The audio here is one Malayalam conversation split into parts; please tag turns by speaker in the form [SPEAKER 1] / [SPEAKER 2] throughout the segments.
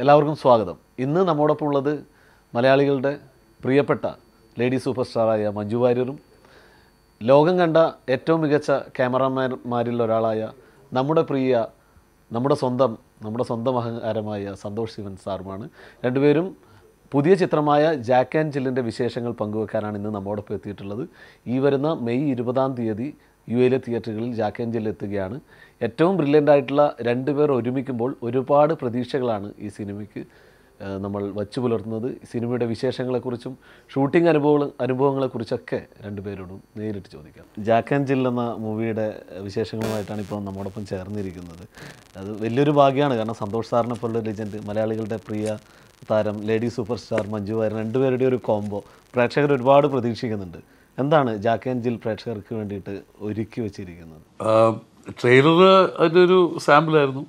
[SPEAKER 1] എല്ലാവർക്കും സ്വാഗതം ഇന്ന് നമ്മോടൊപ്പം ഉള്ളത് മലയാളികളുടെ പ്രിയപ്പെട്ട ലേഡി സൂപ്പർ സ്റ്റാറായ മഞ്ജു വാര്യരും ലോകം കണ്ട ഏറ്റവും മികച്ച ക്യാമറാമാൻമാരിൽ ഒരാളായ നമ്മുടെ പ്രിയ നമ്മുടെ സ്വന്തം നമ്മുടെ സ്വന്തം അഹങ്കാരമായ സന്തോഷ് ശിവൻ സാറുമാണ് രണ്ടുപേരും പുതിയ ചിത്രമായ ജാക്ക് ആൻഡ് ജില്ലിൻ്റെ വിശേഷങ്ങൾ പങ്കുവെക്കാനാണ് ഇന്ന് നമ്മോടൊപ്പം എത്തിയിട്ടുള്ളത് ഈ വരുന്ന മെയ് ഇരുപതാം തീയതി യു എയിലെ തിയേറ്ററുകളിൽ ജാക്ക് ആൻഡ് ജില്ല് എത്തുകയാണ് ഏറ്റവും ബ്രില്യൻ്റ് ആയിട്ടുള്ള രണ്ടുപേർ ഒരുമിക്കുമ്പോൾ ഒരുപാട് പ്രതീക്ഷകളാണ് ഈ സിനിമയ്ക്ക് ഏഹ് നമ്മൾ വച്ചു പുലർത്തുന്നത് സിനിമയുടെ വിശേഷങ്ങളെക്കുറിച്ചും ഷൂട്ടിംഗ് അനുഭവങ്ങൾ അനുഭവങ്ങളെക്കുറിച്ചൊക്കെ രണ്ടുപേരോടും നേരിട്ട് ചോദിക്കാം ജാക്ക് ആൻഡ് ജിൽ എന്ന മൂവിയുടെ വിശേഷങ്ങളുമായിട്ടാണ് ഇപ്പോൾ നമ്മോടൊപ്പം ചേർന്നിരിക്കുന്നത് അത് വലിയൊരു ഭാഗ്യമാണ് കാരണം സന്തോഷ് സാറിനെ പോലുള്ള ലെജൻഡ് മലയാളികളുടെ പ്രിയ താരം lady super star Manju Warrier രണ്ടുപേരുടെ ഒരു കോംബോ പ്രേക്ഷകർ ഒരുപാട് പ്രതീക്ഷിക്കുന്നുണ്ട് എന്താണ് ജാക്ക് ആൻഡ് ജിൽ പ്രേക്ഷകർക്ക് വേണ്ടിയിട്ട് ഒരുക്കി വെച്ചിരിക്കുന്നത്
[SPEAKER 2] ട്രെയിലർ അതിൻ്റെ ഒരു സാമ്പിളായിരുന്നു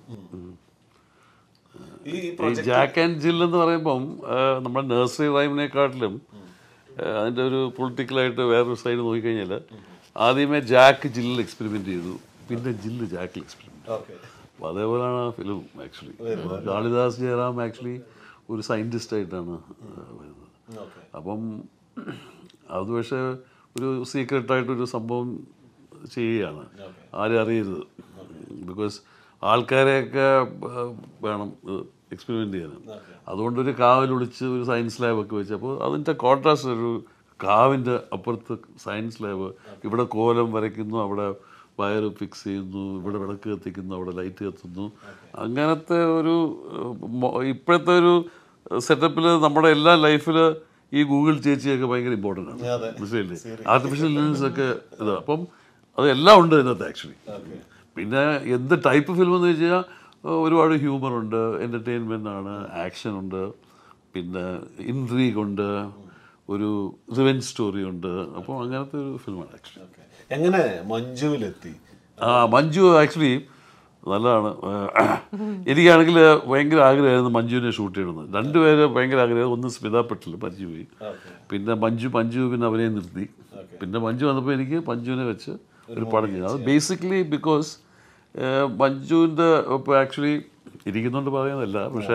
[SPEAKER 2] ഈ ജാക്ക് ആൻഡ് ജിൽ എന്ന് പറയുമ്പം ആ, നമ്മുടെ നഴ്സറി റൈമിനെക്കാട്ടിലും ആ, അതിൻ്റെ ഒരു പൊളിറ്റിക്കലായിട്ട് വേറൊരു സൈഡ് നോക്കിക്കഴിഞ്ഞാൽ ആദ്യമേ ജാക്ക് ജില്ലിൽ എക്സ്പെരിമെൻ്റ് ചെയ്തു പിന്നെ ജില്ല് ജാക്കിൽ എക്സ്പെരിമെൻ്റ് അപ്പോൾ അതേപോലെയാണ് ആ film actually Kalidas Jayaram actually ഒരു സയൻറ്റിസ്റ്റ് ആയിട്ടാണ് ആ, വരുന്നത് അപ്പം അത് പക്ഷേ ഒരു സീക്രട്ടായിട്ടൊരു സംഭവം ചെയ്യുകയാണ് ആരും അറിയരുത് ബിക്കോസ് ആൾക്കാരെയൊക്കെ ആ, വേണം എക്സ്പെരിമെൻ്റ് ചെയ്യാൻ അതുകൊണ്ടൊരു കാവിൽ ഒളിച്ച് ഒരു സയൻസ് ലാബൊക്കെ വെച്ച് അപ്പോൾ അതിൻ്റെ കോൺട്രാസ്റ്റ് ഒരു കാവിൻ്റെ അപ്പുറത്ത് സയൻസ് ലാബ് ഇവിടെ കോലം വരയ്ക്കുന്നു അവിടെ വയർ ഫിക്സ് ചെയ്യുന്നു ഇവിടെ വിളക്ക് കത്തിക്കുന്നു അവിടെ ലൈറ്റ് കത്തുന്നു അങ്ങനത്തെ ഒരു ഏഹ്, മൊ- ഇപ്പോഴത്തെ ഒരു സെറ്റപ്പിൽ നമ്മുടെ എല്ലാ ലൈഫിൽ ഈ ഗൂഗിൾ ചേച്ചിയൊക്കെ ഭയങ്കര ഇമ്പോർട്ടൻ്റ് ആണ് മനസ്സിലായില്ലേ ആർട്ടിഫിഷ്യൽ ഇൻ്റലിജൻസ് ഒക്കെ ഇതാ അപ്പം അതെല്ലാം ഉണ്ട് ഇതിനകത്ത് ആക്ച്വലി പിന്നെ എന്ത് ടൈപ്പ് ഫിലിം എന്ന് വെച്ച് കഴിഞ്ഞാൽ ഒരുപാട് ഹ്യൂമർ ഉണ്ട് എൻ്റർടൈൻമെൻ്റ് ആണ് ആക്ഷൻ ഉണ്ട് പിന്നെ ഇൻട്രീഗ് ഉണ്ട് ഒരു റിവെഞ്ച് സ്റ്റോറി ഉണ്ട് അപ്പോൾ അങ്ങനത്തെ ഒരു ഫിലിമാണ് ആക്ച്വലി
[SPEAKER 1] എങ്ങനെ മഞ്ജുവിലെത്തി
[SPEAKER 2] ആ മഞ്ജു ആക്ച്വലി നല്ലതാണ് എനിക്കാണെങ്കിൽ ഭയങ്കര ആഗ്രഹമായിരുന്നു മഞ്ജുവിനെ ഷൂട്ട് ചെയ്യണമെന്ന് രണ്ടുപേര് ഭയങ്കര ആഗ്രഹം ഒന്ന് സ്മിത പട്ടിൽ മഞ്ജു പോയി പിന്നെ മഞ്ജു മഞ്ജു പിന്നെ അവനെ നിർത്തി പിന്നെ മഞ്ജു വന്നപ്പോൾ എനിക്ക് മഞ്ജുവിനെ വെച്ച് ഒരു പടം ചെയ്തു അത് ബേസിക്കലി ബിക്കോസ് മഞ്ജുവിൻ്റെ ഇപ്പോൾ ആക്ച്വലി ഇരിക്കുന്നുണ്ട് പറയുന്നതല്ല പക്ഷേ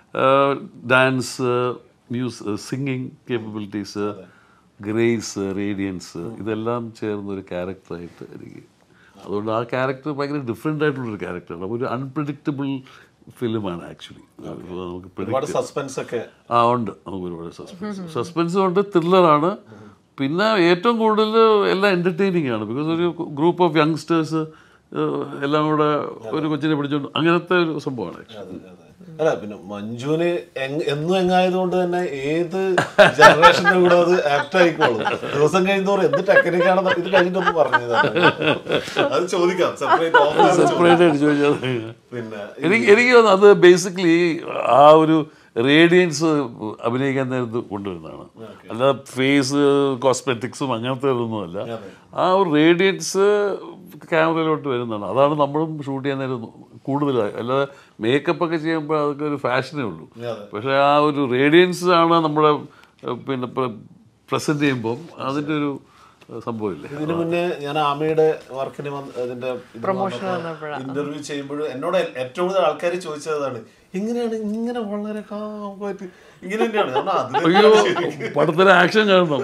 [SPEAKER 2] dance muse singing capabilities grace radiance ഇതെല്ലാം ചേർന്ന ഒരു ക്യാരക്ടറായിട്ട് എനിക്ക് അതുകൊണ്ട് ആ ക്യാരക്ടർ ഭയങ്കര ഡിഫറെൻ്റ് ആയിട്ടുള്ളൊരു ക്യാരക്ടറാണ് അപ്പോൾ ഒരു അൺപ്രഡിക്റ്റബിൾ ഫിലിമാണ് ആക്ച്വലി നമുക്ക് predict
[SPEAKER 1] ഒരുപാട് സസ്പെൻസ് ഒക്കെ
[SPEAKER 2] ആ ഉണ്ട് നമുക്ക് ഒരുപാട് സസ്പെൻസ് സസ്പെൻസും ഉണ്ട് ത്രില്ലറാണ് പിന്നെ ഏറ്റവും കൂടുതൽ എല്ലാം എൻ്റർടൈനിങ് ആണ് ബിക്കോസ് ഒരു ഗ്രൂപ്പ് ഓഫ് യങ്സ്റ്റേഴ്സ് എല്ലാം കൂടെ ഒരു കൊച്ചിനെ പിടിച്ചോണ്ട് അങ്ങനത്തെ ഒരു സംഭവമാണ് actually.
[SPEAKER 1] അല്ല പിന്നെ മഞ്ജുവിന് എങ്- എന്നും എങ്ങായതുകൊണ്ട് തന്നെ ഏത് ജനറേഷന്റെ കൂടെ അത് ആപ്റ്റ് ആയിക്കോളും ദിവസം കഴിയുന്നവർ എന്ത് ടെക്നിക്കാണെന്ന് ഇത് കഴിഞ്ഞിട്ടൊന്നും പറഞ്ഞത് അത് ചോദിക്കാം സെപ്പറേറ്റ്
[SPEAKER 2] സെപ്പറേറ്റ് ആയിട്ട് ചോദിച്ചാൽ
[SPEAKER 1] പിന്നെ
[SPEAKER 2] എനിക്ക് എനിക്ക് തോന്നുന്നു അത് ബേസിക്കലി ആ ഒരു റേഡിയൻസ് അഭിനയിക്കാൻ നേരത്ത് കൊണ്ടുവരുന്നതാണ് അല്ല ഫേസ് കോസ്മെറ്റിക്സും അങ്ങനത്തെ ഒന്നുമല്ല ആ ഒരു റേഡിയൻസ് ക്യാമറയിലോട്ട് വരുന്നതാണ് അതാണ് നമ്മളും ഷൂട്ട് ചെയ്യാൻ നേരം കൂടുതലായി അല്ലാതെ മേക്കപ്പ് ഒക്കെ ചെയ്യുമ്പോൾ അതൊക്കെ ഒരു ഫാഷനേ ഉള്ളൂ പക്ഷേ ആ ഒരു റേഡിയൻസ് ആണ് നമ്മുടെ ഏഹ്, പിന്നെ പ്രസന്റ് ചെയ്യുമ്പോൾ അതിൻ്റെ ഒരു ഏഹ്, സംഭവമില്ലേ
[SPEAKER 1] ഇതിനു മുന്നേ ഞാൻ ആമയുടെ വർക്കിന് അതിന്റെ ഇന്റർവ്യൂ ചെയ്യുമ്പോൾ എന്നോട് ഏറ്റവും കൂടുതൽ ആൾക്കാർ ചോദിച്ചതാണ് എങ്ങനെയാണ് ഇങ്ങനെ വളരെ കാമായിട്ട് ഇങ്ങനെ തന്നെയാണ് കാരണം അതില്
[SPEAKER 2] അയ്യോ പടത്തിലെ ആക്ഷൻ കാണണം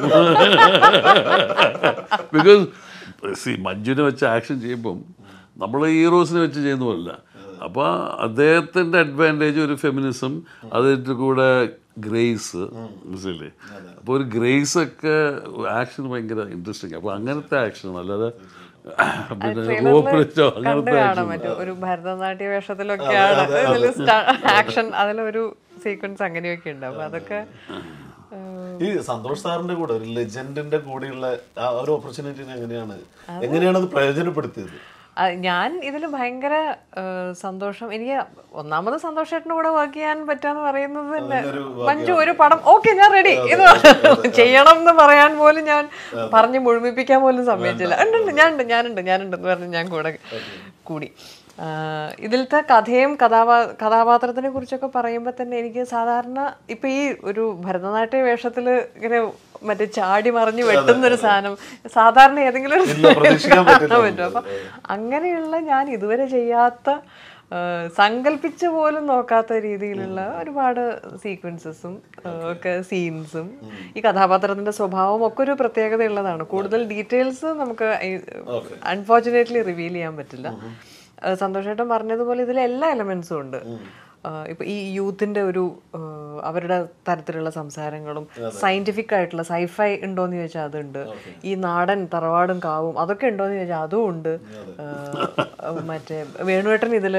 [SPEAKER 2] ബിക്കോസ് സി മഞ്ജുവിനെ വെച്ച് ആക്ഷൻ ചെയ്യുമ്പം നമ്മൾ ഹീറോസിനെ വെച്ച് ചെയ്യുന്ന പോലല്ല അപ്പോൾ അദ്ദേഹത്തിൻ്റെ അഡ്വാൻറ്റേജ് ഒരു ഫെമിനിസം അതിൻ്റെ കൂടെ ഗ്രേസ് മനസ്സിലല്ലേ അപ്പോൾ ഒരു ഗ്രേസ് ഒക്കെ ആക്ഷൻ ഭയങ്കര ഇൻട്രസ്റ്റിംഗ് അപ്പോൾ അങ്ങനത്തെ ആക്ഷൻ അല്ലാതെ പിന്നെ റോപ്പിലോ
[SPEAKER 3] കണ്ടു
[SPEAKER 2] അങ്ങനത്തെ
[SPEAKER 3] കാണാൻ പറ്റും ഒരു ഭരതനാട്യ വേഷത്തിലൊക്കെയാണ് ഇതില് ആക്ഷൻ അതിലൊരു സീക്വൻസ് അങ്ങനെയൊക്കെ ഉണ്ട് അപ്പൊ അതൊക്കെ ഏഹ്,
[SPEAKER 1] ഈ സന്തോഷ് സാറിന്റെ കൂടെ ഒരു ലെജൻഡിന്റെ കൂടെയുള്ള ആ ഒരു ഓപ്പർച്യൂണിറ്റിനെ എങ്ങനെയാണ് എങ്ങനെയാണ് അത് പ്രയോജനപ്പെടുത്തിയത്
[SPEAKER 3] ആ, ഞാൻ ഇതിൽ ഭയങ്കര ഏഹ്, സന്തോഷം എനിക്ക് ഒന്നാമത് സന്തോഷേട്ടൻ്റെ കൂടെ വർക്ക് ചെയ്യാൻ പറ്റാന്ന് പറയുന്നത് തന്നെ മഞ്ജു ഒരു പടം ഓക്കെ ഞാൻ റെഡി ഇത് ചെയ്യണം എന്ന് പറയാൻ പോലും ഞാൻ പറഞ്ഞ് മുഴുമിപ്പിക്കാൻ പോലും സമ്മതിച്ചില്ല ഉണ്ട് ഉണ്ട് ഞാനുണ്ട് ഞാനുണ്ട് ഞാനുണ്ട് എന്ന് പറഞ്ഞ് ഞാൻ കൂടെ കൂടി ആ, ഇതിലത്തെ കഥയും കഥാപാ കഥാപാത്രത്തിനെ കുറിച്ചൊക്കെ പറയുമ്പോൾ തന്നെ എനിക്ക് സാധാരണ ഇപ്പൊ ഈ ഒരു ഭരതനാട്യ വേഷത്തിൽ ഇങ്ങനെ മറ്റേ ചാടി മറിഞ്ഞ് വെട്ടുന്ന ഒരു സാധനം സാധാരണ ഏതെങ്കിലും ഒരു
[SPEAKER 1] പ്രതീക്ഷിക്കാൻ പറ്റില്ല.
[SPEAKER 3] പറ്റും അപ്പൊ അങ്ങനെയുള്ള ഞാൻ ഇതുവരെ ചെയ്യാത്ത ആ, സങ്കല്പിച്ച് പോലും നോക്കാത്ത രീതിയിലുള്ള ഒരുപാട് സീക്വൻസസും ഒക്കെ സീൻസും ഈ കഥാപാത്രത്തിന്റെ സ്വഭാവം ഒക്കെ ഒരു പ്രത്യേകത ഉള്ളതാണ് കൂടുതൽ ഡീറ്റെയിൽസ് നമുക്ക് അൺഫോർച്ചുനേറ്റ്ലി റിവീൽ ചെയ്യാൻ പറ്റില്ല ആ, സന്തോഷേട്ടൻ പറഞ്ഞതുപോലെ ഇതിലെ എല്ലാ എലമെന്റ്സും ഉണ്ട് ആ, ഇപ്പൊ ഈ യൂത്തിന്റെ ഒരു ആ, അവരുടെ തരത്തിലുള്ള സംസാരങ്ങളും സയന്റിഫിക് ആയിട്ടുള്ള സൈഫൈ ഉണ്ടോന്ന് ചോദിച്ചാൽ അതുണ്ട് ഈ നാടൻ തറവാടും കാവും അതൊക്കെ ഉണ്ടോന്ന് ചോദിച്ചാൽ അതും ഉണ്ട് ആ, മറ്റേ വേണുവേട്ടൻ ഇതില്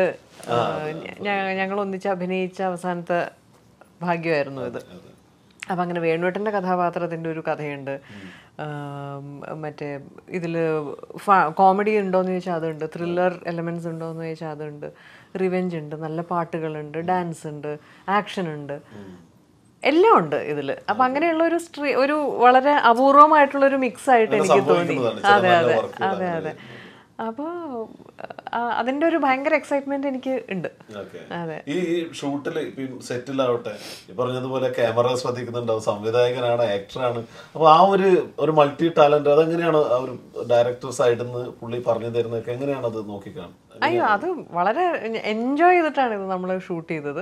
[SPEAKER 3] ഞങ്ങൾ ഒന്നിച്ച് അഭിനയിച്ച അവസാനത്തെ ഭാഗ്യമായിരുന്നു ഇത് അപ്പം അങ്ങനെ വേണുവേട്ടൻ്റെ കഥാപാത്രത്തിൻ്റെ ഒരു കഥയുണ്ട് ആം, മറ്റേ ഇതിൽ കോമഡി ഉണ്ടോയെന്ന് ചോദിച്ചാൽ അതുണ്ട് ത്രില്ലർ എലമെൻറ്റ്സ് ഉണ്ടോയെന്ന് ചോദിച്ചാൽ അതുണ്ട് റിവെഞ്ച് ഉണ്ട് നല്ല പാട്ടുകളുണ്ട് ഡാൻസ് ഉണ്ട് ആക്ഷൻ ഉണ്ട് എല്ലാം ഉണ്ട് ഇതിൽ അപ്പം അങ്ങനെയുള്ള ഒരു സ്ട്രീ ഒരു വളരെ അപൂർവമായിട്ടുള്ള ഒരു മിക്സ് ആയിട്ട് എനിക്ക് തോന്നി
[SPEAKER 4] സംഭവിക്കുന്നതാണ് ചില
[SPEAKER 3] അതെ
[SPEAKER 4] നല്ല
[SPEAKER 3] അതെ
[SPEAKER 4] work
[SPEAKER 3] അതെ അതെ അപ്പോൾ അതിൻ്റെ ഒരു ഭയങ്കര എക്സൈറ്റ്മെന്റ് എനിക്ക് ഉണ്ട്
[SPEAKER 4] Okay.
[SPEAKER 3] അതെ
[SPEAKER 4] ഈ ഷൂട്ടിൽ ഇപ്പം സെറ്റിലാവട്ടെ ഈ പറഞ്ഞതുപോലെ ക്യാമറ ശ്രദ്ധിക്കുന്നുണ്ടാവും സംവിധായകനാണ് ആക്ടറാണ് അപ്പൊ ആ ഒരു ഒരു മൾട്ടി ടാലന്റ് അതെങ്ങനെയാണ് ആ ഒരു ഡയറക്ടർ സൈഡിൽ നിന്ന് പുള്ളി പറഞ്ഞു തരുന്നതൊക്കെ എങ്ങനെയാണ് അത് നോക്കിക്കാണുന്നത്
[SPEAKER 3] അയ്യോ അത് വളരെ എൻജോയ് ചെയ്തിട്ടാണ് ഇത് നമ്മൾ ഷൂട്ട് ചെയ്തത്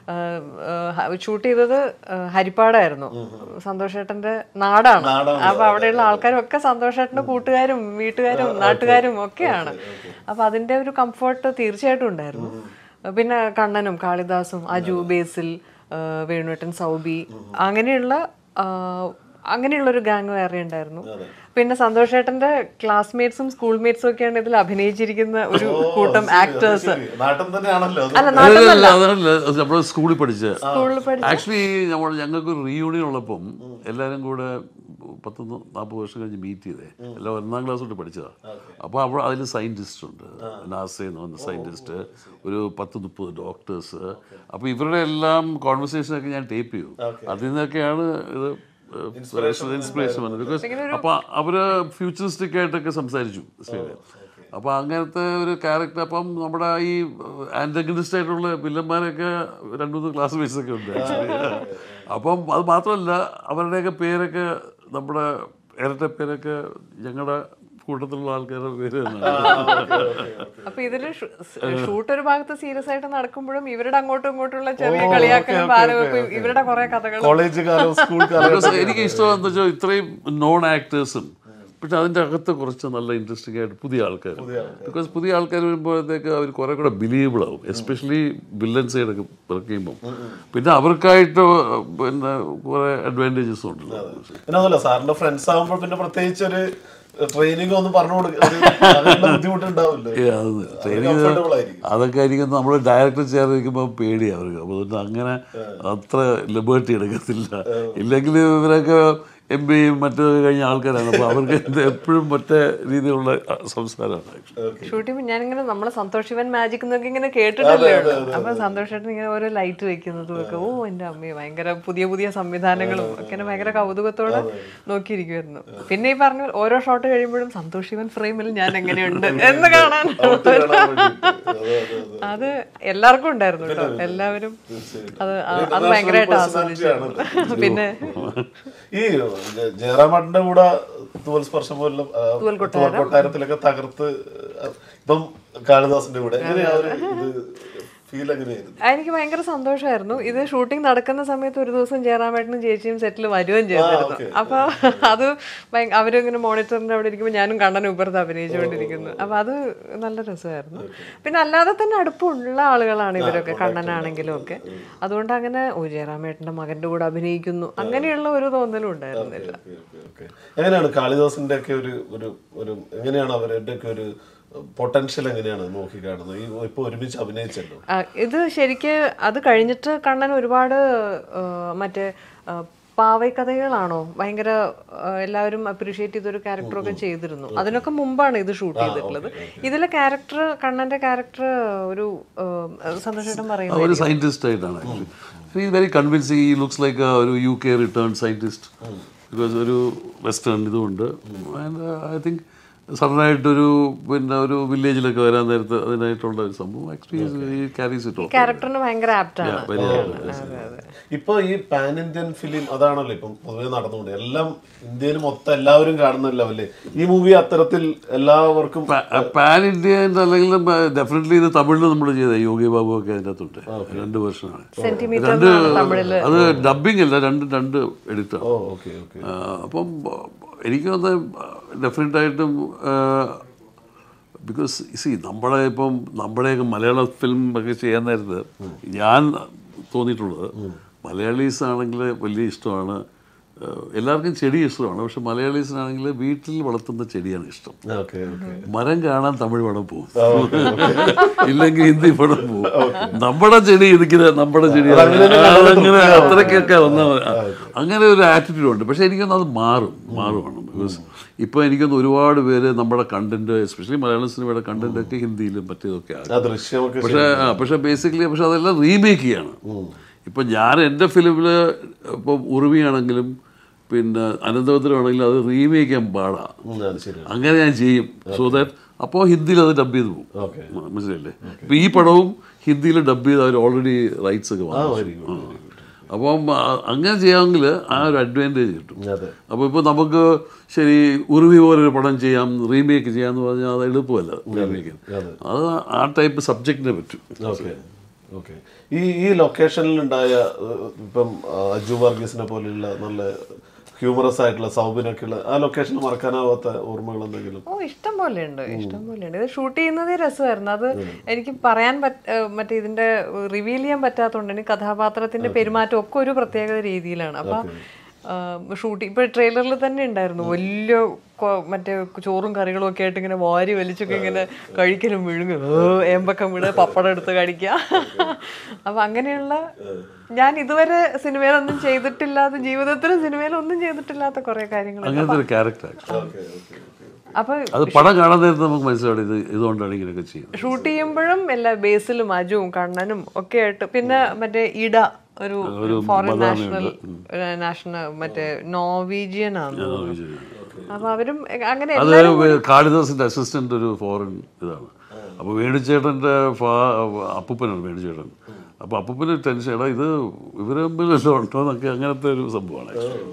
[SPEAKER 3] ഷൂട്ട് ചെയ്തത് ആ, ഹരിപ്പാടായിരുന്നു സന്തോഷേട്ടന്റെ നാടാണ്
[SPEAKER 4] നാടാണ്.
[SPEAKER 3] അപ്പൊ അവിടെയുള്ള ആൾക്കാരും ഒക്കെ സന്തോഷേട്ടന്റെ കൂട്ടുകാരും വീട്ടുകാരും നാട്ടുകാരും ഒക്കെയാണ് അപ്പൊ അതിന്റെ ഒരു കംഫർട്ട് തീർച്ചയായിട്ടും ഉണ്ടായിരുന്നു പിന്നെ കണ്ണനും കാളിദാസും അജു ബേസിൽ ആ, വേണുവേട്ടൻ സൗബി അങ്ങനെയുള്ള ആ, അങ്ങനെയുള്ള ഒരു ഗാങ് വേറെ ഉണ്ടായിരുന്നു പിന്നെ സന്തോഷേട്ടന്റെ ക്ലാസ്മേറ്റ്സും സ്കൂൾ മേറ്റ്സും ഒക്കെയാണ് ഇതിൽ അഭിനയിച്ചിരിക്കുന്ന ഒരു കൂട്ടം ആക്ടേഴ്സ്
[SPEAKER 4] നാട്ടിൽ തന്നെയാണല്ലോ അത്.
[SPEAKER 3] അല്ല നാട്ടിലല്ല
[SPEAKER 2] അതല്ല നമ്മൾ സ്കൂളിൽ പഠിച്ച
[SPEAKER 3] സ്കൂളിൽ പഠിച്ച
[SPEAKER 2] ആക്ച്വലി നമ്മൾ ഞങ്ങൾക്ക് ഒരു റീയൂണിയൻ ഉള്ളപ്പം എല്ലാവരും കൂടെ പത്ത് നാൽപ്പത് വർഷം കഴിഞ്ഞ് മീറ്റ് ചെയ്തേ എല്ലാം ഒന്നാം ക്ലാസ് തൊട്ട് പഠിച്ചതാണ് അപ്പോൾ അവിടെ അതിൽ സയൻറ്റിസ്റ്റ് ഉണ്ട് നാസ എന്ന് പറഞ്ഞ സയൻറ്റിസ്റ്റ് ഒരു പത്ത് മുപ്പത് ഡോക്ടേഴ്സ് അപ്പോൾ ഇവരുടെ എല്ലാം കോൺവെർസേഷനൊക്കെ ഞാൻ ടേപ്പ് ചെയ്യും അതിൽ നിന്നൊക്കെയാണ് ഇത് ഇൻസ്പിറേഷൻ വന്നത് ബിക്കോസ് അപ്പോൾ അവർ ഫ്യൂച്ചറിസ്റ്റിക് ആയിട്ടൊക്കെ സംസാരിച്ചു സ്റ്റേഡിയം അപ്പോൾ അങ്ങനത്തെ ഒരു ക്യാരക്ടർ അപ്പം നമ്മുടെ ഈ ആൻറ്റഗണിസ്റ്റ് ആയിട്ടുള്ള വില്ലന്മാരൊക്കെ രണ്ടു മൂന്ന് ക്ലാസ് മേറ്റ്സ് ഒക്കെ ഉണ്ട് actually. അപ്പം അത് മാത്രമല്ല അവരുടെയൊക്കെ പേരൊക്കെ നമ്മുടെ ഇരട്ട പേരൊക്കെ ഞങ്ങളുടെ കൂട്ടത്തിലുള്ള ആൾക്കാരുടെ പേര് തന്നെയാണ്
[SPEAKER 3] അപ്പൊ ഇതില് ഷൂട്ട് ഒരു ഭാഗത്ത് സീരിയസ് ആയിട്ട് നടക്കുമ്പോഴും ഇവരുടെ അങ്ങോട്ടും ഇങ്ങോട്ടുള്ള ചെറിയ കളിയാക്കലും പാലവെപ്പും ഇവരുടെ കുറെ കഥകൾ
[SPEAKER 4] കോളേജുകാരോ സ്കൂൾക്കാരോ
[SPEAKER 2] Because എനിക്ക് ഇഷ്ടം എന്താ വെച്ചാൽ ഇത്രയും നോൺ ആക്ടേഴ്സും പക്ഷെ അതിൻ്റെ അകത്ത് കുറച്ച് നല്ല ഇൻട്രസ്റ്റിംഗ് ആയിട്ട് പുതിയ ആൾക്കാർ ബിക്കോസ് പുതിയ ആൾക്കാർ വരുമ്പോഴത്തേക്ക് അവർ കുറെ കൂടെ ബിലീവബിൾ ആവും എസ്പെഷ്യലി വില്ലൻ സൈഡൊക്കെ വർക്ക് ചെയ്യുമ്പം പിന്നെ അവർക്കായിട്ട് പിന്നെ കുറെ അഡ്വാൻറ്റേജസ് ഉണ്ടല്ലോ
[SPEAKER 4] പിന്നെ അതല്ല സാറിന്റെ ഫ്രണ്ട്സ് ആകുമ്പോൾ പിന്നെ പ്രത്യേകിച്ച് ഒരു ട്രെയിനിങ് ഒന്നും പറഞ്ഞു കൊടുക്കാൻ ബുദ്ധിമുട്ടുണ്ടാവില്ല
[SPEAKER 2] ഏ, അത് ട്രെയിനിങ്
[SPEAKER 4] comfortable ആയിരിക്കും.
[SPEAKER 2] അതൊക്കെ ആയിരിക്കും നമ്മൾ ഡയറക്ടർ ചേർന്നിരിക്കുമ്പോൾ പേടിയാണ് അവർക്ക് അപ്പോൾ അതുകൊണ്ട് അങ്ങനെ അത്ര ലിബേർട്ടി എടുക്കത്തില്ല ഇല്ലെങ്കിൽ ഇവരൊക്കെ എം ബിയും മറ്റു കഴിഞ്ഞ ആൾക്കാരാണ് അപ്പോൾ അവർക്ക് എന്ത് എപ്പോഴും മറ്റേ രീതിയിലുള്ള സംസാരമാണ് actually.
[SPEAKER 3] ഷൂട്ട് ചെയ്യുമ്പോൾ ഞാനിങ്ങനെ നമ്മളെ സന്തോഷ് ശിവൻ മാജിക് എന്നൊക്കെ ഇങ്ങനെ കേട്ടിട്ടല്ലേ ഉള്ളൂ അപ്പൊ സന്തോഷമായിട്ട് ഇങ്ങനെ ഓരോ ലൈറ്റ് വെക്കുന്നതും ഒക്കെ ഓ എന്റെ അമ്മയെ ഭയങ്കര പുതിയ പുതിയ സംവിധാനങ്ങളും ഒക്കെ ഇങ്ങനെ ഭയങ്കര കൗതുകത്തോടെ നോക്കിയിരിക്കുമായിരുന്നു പിന്നെ ഈ പറഞ്ഞ പോലെ ഓരോ ഷോട്ട് കഴിയുമ്പോഴും സന്തോഷ് ശിവൻ ഫ്രെയിമിൽ ഞാൻ എങ്ങനെയുണ്ട് എന്ന് കാണാൻ അത് എല്ലാവർക്കും ഉണ്ടായിരുന്നു കേട്ടോ എല്ലാവരും അത് അത് ഭയങ്കരമായിട്ട് ആസ്വദിച്ചു പിന്നെ
[SPEAKER 4] ഈ ജയറാമേട്ടന്റെ കൂടെ തൂവൽ സ്പർശം പോലുള്ള ആ, തൂവൽ കൊട്ടാരത്തിലൊക്കെ തകർത്ത് ആ, ഇപ്പം കാളിദാസിന്റെ കൂടെ എങ്ങനെയാ ഒരു ഇത് ഫീൽ എങ്ങനെയായിരുന്നു
[SPEAKER 3] ആ, എനിക്ക് ഭയങ്കര സന്തോഷമായിരുന്നു ഇത് ഷൂട്ടിംഗ് നടക്കുന്ന സമയത്ത് ഒരു ദിവസം ജയറാമേട്ടനും ചേച്ചിയും സെറ്റിൽ വരുകയും ചെയ്തിരുന്നു അപ്പൊ അത് ഭയ- അവരിങ്ങനെ മോണിറ്ററിന്റെ അവിടെ ഇരിക്കുമ്പോൾ ഞാനും കണ്ണനും ഇപ്പുറത്ത് അഭിനയിച്ചുകൊണ്ടിരിക്കുന്നു അപ്പൊ അത് നല്ല രസമായിരുന്നു പിന്നെ അല്ലാതെ തന്നെ അടുപ്പമുള്ള ആളുകളാണ് ഇവരൊക്കെ കണ്ണനാണെങ്കിലും ഒക്കെ അതുകൊണ്ട് അങ്ങനെ ഓ ജയറാമേട്ടന്റെ മകന്റെ കൂടെ അഭിനയിക്കുന്നു അങ്ങനെയുള്ള ഒരു തോന്നലും ഉണ്ടായിരുന്നില്ല
[SPEAKER 4] ഓക്കേ, ഓക്കേ, ഓക്കേ. എങ്ങനെയാണ് കാളിദാസിന്റെ ഒക്കെ ഒരു ഒരു ഒരു എങ്ങനെയാണ് അവരുടെ ഒക്കെ ഒരു പൊട്ടൻഷ്യൽ എങ്ങനെയാണ് നോക്കി കാണുന്നത് ഈ ഇപ്പൊ ഒരുമിച്ച് അഭിനയിച്ചല്ലോ
[SPEAKER 3] ആ, ഇത് ശരിക്ക് അത് കഴിഞ്ഞിട്ട് കണ്ണൻ ഒരുപാട് ആ, മറ്റേ ആ, പാവൈക്കഥകളാണോ ഭയങ്കര ആ, എല്ലാവരും അപ്രീഷിയേറ്റ് ചെയ്തൊരു ക്യാരക്ടറൊക്കെ ചെയ്തിരുന്നു അതിനൊക്കെ മുമ്പാണ് ഇത് ഷൂട്ട് ചെയ്തിട്ടുള്ളത് ഇതിലെ ക്യാരക്ടർ കണ്ണന്റെ ക്യാരക്ടർ ഒരു സന്തോഷം പറയുന്നത്
[SPEAKER 2] ഒരു സയൻറ്റിസ്റ്റ് ആയിട്ടാണ് ആക്ച്വലി വെരി കൺവിൻസിങ് ഈ ലുക്സ് ലൈക്ക് ഒരു U K return scientist because ഒരു വെസ്റ്റേൺ ഇതുമുണ്ട് ആൻഡ് ഐ തിങ്ക് സഡനായിട്ടൊരു പിന്നെ ഒരു വില്ലേജിലൊക്കെ വരാൻ നേരത്ത് അതിനായിട്ടുള്ള ഒരു സംഭവം ആക്ച്വലി ക്യാരീസ് ഇറ്റ് ഓഫ്
[SPEAKER 3] ക്യാരക്ടറിന് ഭയങ്കര ആപ്റ്റാണ്
[SPEAKER 4] ഇപ്പൊ ഈ പാൻ ഇന്ത്യൻ ഫിലിം അതാണല്ലോ ഇപ്പം പൊതുവെ നടന്നുകൊണ്ട് എല്ലാം ഇന്ത്യയിൽ മൊത്തം എല്ലാവരും കാണുന്ന ലെവല് ഈ മൂവി അത്തരത്തിൽ എല്ലാവർക്കും
[SPEAKER 2] പാൻ ഇന്ത്യ അല്ലെങ്കിൽ ഡെഫിനറ്റ്ലി ഇത് തമിഴിൽ നമ്മൾ ചെയ്ത യോഗി ബാബു ഒക്കെ അതിൻ്റെ അകത്തുണ്ട് രണ്ട് വർഷമാണ്
[SPEAKER 3] സെന്റിമീറ്റർ
[SPEAKER 2] രണ്ട്
[SPEAKER 3] തമിഴില്
[SPEAKER 2] അത് ഡബിങ് അല്ല രണ്ട് രണ്ട് എഡിറ്റാണ്
[SPEAKER 4] ഓ ഓക്കെ ഓക്കെ
[SPEAKER 2] അപ്പം എനിക്ക് തോന്നുന്നത് ഡെഫിനറ്റായിട്ടും ബിക്കോസ് സി നമ്മളെ ഇപ്പം നമ്മുടെയൊക്കെ മലയാള ഫിലിം ഒക്കെ ചെയ്യാൻ നേരത്ത് ഞാൻ തോന്നിയിട്ടുള്ളത് മലയാളീസ് ആണെങ്കിൽ വലിയ ഇഷ്ടമാണ് ആ, എല്ലാവർക്കും ചെടി ഇഷ്ടമാണ് പക്ഷെ മലയാളീസിനാണെങ്കിൽ വീട്ടിൽ വളർത്തുന്ന ചെടിയാണ് ഇഷ്ടം
[SPEAKER 4] ഓക്കെ ഓക്കെ
[SPEAKER 2] മരം കാണാൻ തമിഴ് പടം പോകും ഇല്ലെങ്കിൽ ഹിന്ദി പടം പോകും നമ്മുടെ ചെടി ഇരിക്കുന്നത് നമ്മുടെ ചെടി അങ്ങനെ അത്രയ്ക്കൊക്കെ വന്ന അങ്ങനെ ഒരു ആറ്റിറ്റ്യൂഡ് ഉണ്ട് പക്ഷെ എനിക്കൊന്ന് അത് മാറും മാറുവാണ് ബിക്കോസ് ഇപ്പോൾ എനിക്കൊന്ന് ഒരുപാട് പേര് നമ്മുടെ കണ്ടന്റ് എസ്പെഷ്യലി മലയാളം സിനിമയുടെ കണ്ടന്റ് ഒക്കെ ഹിന്ദിയിലും മറ്റേതൊക്കെ ആകും
[SPEAKER 4] ആ ദൃശ്യമൊക്കെ
[SPEAKER 2] പക്ഷേ ആ പക്ഷേ ബേസിക്കലി പക്ഷെ അതെല്ലാം റീമേക്ക് ചെയ്യാണ് ഇപ്പം ഞാൻ എൻ്റെ ഫിലിമിൽ ഇപ്പം ഉറുമിയാണെങ്കിലും പിന്നെ അനന്തപുരമാണെങ്കിലും അത് റീമേക്ക് ചെയ്യാൻ പാടാം
[SPEAKER 4] ഉം, അത് ശരി
[SPEAKER 2] അങ്ങനെ ഞാൻ ചെയ്യും സോ ദാറ്റ് അപ്പോൾ ഹിന്ദിയിൽ അത് ഡബ് ചെയ്ത് പോകും
[SPEAKER 4] ഓക്കെ
[SPEAKER 2] മ- മനസ്സിലല്ലേ ഇപ്പം ഈ പടവും ഹിന്ദിയിൽ ഡബ് ചെയ്ത് അവർ ഓൾറെഡി റൈറ്റ്സ് ഒക്കെ
[SPEAKER 4] ആ
[SPEAKER 2] വാങ്ങി
[SPEAKER 4] വെരി ഗുഡ്
[SPEAKER 2] അപ്പം ആ, അങ്ങനെ ചെയ്യാമെങ്കിൽ ആ ഒരു അഡ്വാൻറ്റേജ് കിട്ടും
[SPEAKER 4] അതെ
[SPEAKER 2] അപ്പോൾ ഇപ്പോൾ നമുക്ക് ശരി ഉറുമി പോലൊരു പടം ചെയ്യാം റീമേക്ക് ചെയ്യാമെന്ന് പറഞ്ഞാൽ അത് എളുപ്പമല്ല റീമേക്ക്
[SPEAKER 4] അതെ.
[SPEAKER 2] അത് ആ ടൈപ്പ് സബ്ജക്റ്റിനെ പറ്റും
[SPEAKER 4] ഓക്കെ ഓക്കെ ഈ ഈ ലൊക്കേഷനിൽ ഉണ്ടായ ഏഹ്, ഇപ്പം ആ, അജു വർഗീസിനെ പോലെയുള്ള നല്ല ഹ്യൂമറസ് ആയിട്ടുള്ള സൗബിനൊക്കെയുള്ള ആ ലൊക്കേഷൻ മറക്കാനാവാത്ത ഓർമ്മകൾ എന്തെങ്കിലും
[SPEAKER 3] ഓ ഇഷ്ടം പോലെ ഉണ്ട് ഇഷ്ടം പോലെ ഉണ്ട് ഇത് ഷൂട്ട് ചെയ്യുന്നതേ രസമായിരുന്നു അത് എനിക്ക് പറയാൻ പറ്റ ഏഹ് മറ്റേ ഇതിന്റെ റിവീൽ ചെയ്യാൻ പറ്റാത്തതുകൊണ്ട് എനിക്ക് കഥാപാത്രത്തിന്റെ പെരുമാറ്റം ഒക്കെ ഒരു പ്രത്യേക രീതിയിലാണ് അപ്പൊ ഷൂട്ടിംഗ് ഇപ്പൊ ട്രെയിലറിൽ തന്നെ ഉണ്ടായിരുന്നു വലിയ കൊ- മറ്റേ ചോറും കറികളും ഒക്കെ ആയിട്ട് ഇങ്ങനെ വാരി വലിച്ചൊക്കെ ഇങ്ങനെ കഴിക്കലും വിഴുങ്ങും ഏമ്പക്കം വീട് പപ്പടം എടുത്ത് കഴിക്കുക അപ്പൊ അങ്ങനെയുള്ള ഞാൻ ഇതുവരെ സിനിമയിലൊന്നും ചെയ്തിട്ടില്ലാത്ത ജീവിതത്തിലും സിനിമയിലൊന്നും ചെയ്തിട്ടില്ലാത്ത കുറെ കാര്യങ്ങൾ
[SPEAKER 2] അങ്ങനത്തെ ഒരു ക്യാരക്ടർ
[SPEAKER 4] ഓക്കെ ഓക്കെ
[SPEAKER 3] അപ്പൊ
[SPEAKER 2] അത് പടം കാണാൻ നേരത്തെ നമുക്ക് മനസ്സിലാവും ഇത് ഇതുകൊണ്ടാണ് ഇങ്ങനെയൊക്കെ ചെയ്യുന്നത്
[SPEAKER 3] ഷൂട്ട് ചെയ്യുമ്പോഴും എല്ലാ ബേസിലും അജുവും കണ്ണനും ഒക്കെ ആയിട്ട് പിന്നെ മറ്റേ ഇട ഒരു ഫോറിൻ നാഷണൽ നാഷണൽ മറ്റേ നോവീജിയൻ ആണ് അപ്പൊ അവരും അങ്ങനെ
[SPEAKER 2] അത് കാളിദാസിന്റെ അസിസ്റ്റന്റ് ഒരു ഫോറിൻ ഇതാണ് അപ്പോൾ വേണുചേട്ടൻ്റെ ഫാ അപ്പൂപ്പനാണ് വേണുചേട്ടൻ അപ്പോൾ അപ്പൂപ്പന് ടെൻഷൻ എടാ ഇത് ഇവര് തമ്മിലല്ലോ ഉണ്ടോ എന്നൊക്കെ അങ്ങനത്തെ ഒരു സംഭവമാണ്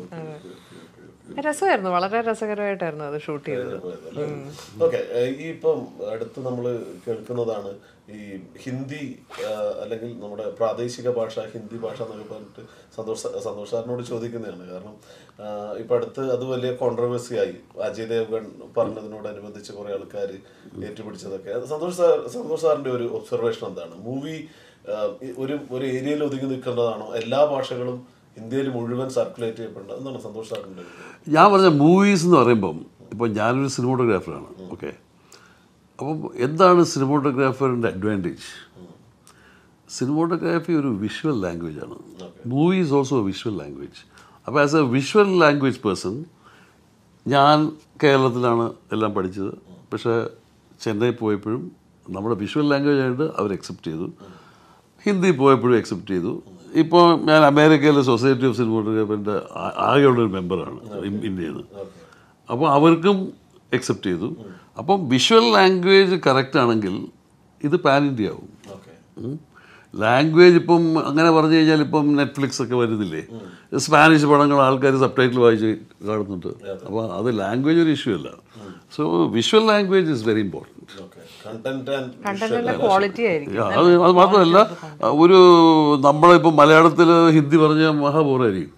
[SPEAKER 3] രസമായിരുന്നു വളരെ രസകരമായിട്ടായിരുന്നു അത് ഷൂട്ട് ചെയ്തത്
[SPEAKER 4] ഓക്കെ ഈ ഇപ്പം അടുത്ത് നമ്മൾ കേൾക്കുന്നതാണ് ഈ ഹിന്ദി ആ, അല്ലെങ്കിൽ നമ്മുടെ പ്രാദേശിക ഭാഷ ഹിന്ദി ഭാഷ എന്നൊക്കെ പറഞ്ഞിട്ട് സന്തോഷ് സ- സന്തോഷ് സാറിനോട് ചോദിക്കുന്നതാണ് കാരണം ആ, ഇപ്പൊ അടുത്ത് അത് വലിയ കോൺട്രവേഴ്സി ആയി അജയ് ദേവ്ഗൺ പറഞ്ഞതിനോടനുബന്ധിച്ച് കുറെ ആൾക്കാർ ഏറ്റുപിടിച്ചതൊക്കെ അത് സന്തോഷ് സാർ സന്തോഷ് സാറിന്റെ ഒരു ഒബ്സർവേഷൻ എന്താണ് മൂവി ഒരു ഒരു ഏരിയയിൽ ഒതുങ്ങി നിൽക്കേണ്ടതാണോ എല്ലാ ഭാഷകളും ഇന്ത്യയിൽ മുഴുവൻ സർക്കുലേറ്റ് ചെയ്യപ്പെടേണ്ടത് എന്താണ് സന്തോഷ് സാറിന്റെ ഒരു ഇത്?
[SPEAKER 2] ഞാൻ പറഞ്ഞ മൂവീസ് എന്ന് പറയുമ്പം ഇപ്പോൾ ഞാനൊരു സിനിമോട്ടോഗ്രാഫറാണ് ഓക്കെ അപ്പം എന്താണ് സിനിമോട്ടോഗ്രാഫറിൻ്റെ അഡ്വാൻറ്റേജ് സിനിമോട്ടോഗ്രാഫി ഒരു വിഷ്വൽ ലാംഗ്വേജ് ആണ് movie is also a visual language അപ്പോൾ as a visual language person ഞാൻ കേരളത്തിലാണ് എല്ലാം പഠിച്ചത് പക്ഷേ ചെന്നൈ പോയപ്പോഴും നമ്മുടെ വിഷ്വൽ ലാംഗ്വേജ് ആയിട്ട് അവർ അക്സെപ്റ്റ് ചെയ്തു ഹിന്ദി പോയപ്പോഴും അക്സെപ്റ്റ് ചെയ്തു ഇപ്പോൾ ഞാൻ അമേരിക്കയിലെ സൊസൈറ്റി ഓഫ് സിനിമോട്ടോഗ്രാഫറിൻ്റെ ആകെയുള്ളൊരു മെമ്പറാണ് ഇന്ത്യയിൽ നിന്ന് അപ്പോൾ അവർക്കും അക്സെപ്റ്റ് ചെയ്തു അപ്പം വിഷ്വൽ ലാംഗ്വേജ് കറക്റ്റ് ആണെങ്കിൽ ഇത് പാൻ ഇന്ത്യ ആവും
[SPEAKER 4] Okay.
[SPEAKER 2] ലാംഗ്വേജ് ഇപ്പം അങ്ങനെ പറഞ്ഞു കഴിഞ്ഞാൽ ഇപ്പം നെറ്റ്ഫ്ലിക്സ് ഒക്കെ വരുന്നില്ലേ സ്പാനിഷ് പടങ്ങൾ ആൾക്കാർ സബ് ടൈറ്റിൽ വായിച്ച് കാണുന്നുണ്ട് അപ്പോൾ അത് ലാംഗ്വേജ് ഒരു ഇഷ്യൂ അല്ല so visual language is very important
[SPEAKER 4] Okay. Content and
[SPEAKER 3] കണ്ടന്റിന്റെ ക്വാളിറ്റി ആയിരിക്കും
[SPEAKER 2] അത് അത് മാത്രമല്ല ഒരു നമ്മളിപ്പോൾ മലയാളത്തിൽ ഹിന്ദി പറഞ്ഞാൽ മഹാബോറായിരിക്കും